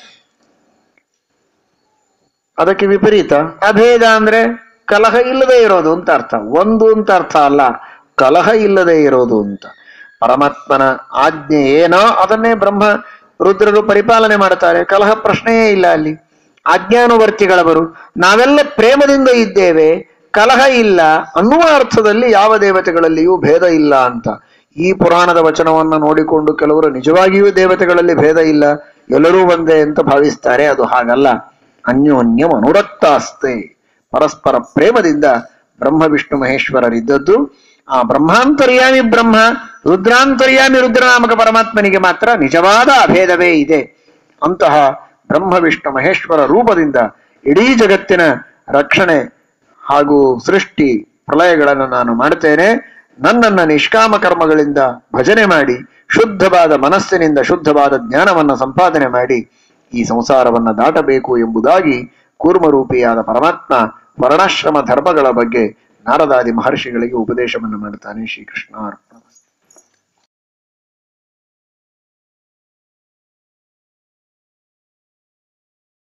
ಅದಕ್ಕೆ ವಿಪರೀತ ಅಭೇದ ಅಂದ್ರೆ ಕಲಹ ಇಲ್ಲದೆ ಇರೋದು ಅಂತ ಅರ್ಥ ಒಂದು ಅಂತ ಅರ್ಥ ಅಲ್ಲ ಕಲಹ ಇಲ್ಲದೆ ಇರೋದು ಅಂತ ಪರಮಾತ್ಮನ ಆಜ್ಞೆ ಏನೋ ಅದನ್ನೇ ಬ್ರಹ್ಮ ರುದ್ರರು ಪರಿಪಾಲನೆ ಮಾಡ್ತಾರೆ ಕಲಹ ಪ್ರಶ್ನೆಯೇ ಇಲ್ಲ ಅಲ್ಲಿ ಆಜ್ಞಾನುವರ್ತಿಗಳವರು ನಾವೆಲ್ಲ ಪ್ರೇಮದಿಂದ ಇದ್ದೇವೆ ಕಲಹ ಇಲ್ಲ ಅನ್ನುವ ಅರ್ಥದಲ್ಲಿ ಯಾವ ದೇವತೆಗಳಲ್ಲಿಯೂ ಭೇದ ಇಲ್ಲ ಅಂತ ಈ ಪುರಾಣದ ವಚನವನ್ನ ನೋಡಿಕೊಂಡು ಕೆಲವರು ನಿಜವಾಗಿಯೂ ದೇವತೆಗಳಲ್ಲಿ ಭೇದ ಇಲ್ಲ ಎಲ್ಲರೂ ಒಂದೇ ಅಂತ ಭಾವಿಸ್ತಾರೆ ಅದು ಹಾಗಲ್ಲ ಅನ್ಯೋನ್ಯಂ ಅನುರಕ್ತಾಸ್ತೆ ಪರಸ್ಪರ ಪ್ರೇಮದಿಂದ ಬ್ರಹ್ಮ ವಿಷ್ಣು ಮಹೇಶ್ವರರಿದ್ದದ್ದು ಆ ಬ್ರಹ್ಮಾಂತರ್ಯಾಮಿ ಬ್ರಹ್ಮ ರುದ್ರಾಂತರ್ಯಾಮಿ ರುದ್ರನಾಮಕ ಪರಮಾತ್ಮನಿಗೆ ಮಾತ್ರ ನಿಜವಾದ ಅಭೇದವೇ ಇದೆ ಅಂತಹ ಬ್ರಹ್ಮ ವಿಷ್ಣು ಮಹೇಶ್ವರ ರೂಪದಿಂದ ಇಡೀ ಜಗತ್ತಿನ ರಕ್ಷಣೆ ಹಾಗೂ ಸೃಷ್ಟಿ ಪ್ರಳಯಗಳನ್ನು ನಾನು ಮಾಡುತ್ತೇನೆ ನನ್ನನ್ನ ನಿಷ್ಕಾಮ ಕರ್ಮಗಳಿಂದ ಭಜನೆ ಮಾಡಿ ಶುದ್ಧವಾದ ಮನಸ್ಸಿನಿಂದ ಶುದ್ಧವಾದ ಜ್ಞಾನವನ್ನ ಸಂಪಾದನೆ ಮಾಡಿ ಈ ಸಂಸಾರವನ್ನ ದಾಟಬೇಕು ಎಂಬುದಾಗಿ ಕೂರ್ಮರೂಪಿಯಾದ ಪರಮಾತ್ಮ ವರ್ಣಾಶ್ರಮ ಧರ್ಮಗಳ ಬಗ್ಗೆ ನಾರದಾದಿ ಮಹರ್ಷಿಗಳಿಗೆ ಉಪದೇಶವನ್ನು ಮಾಡ್ತಾನೆ ಶ್ರೀಕೃಷ್ಣ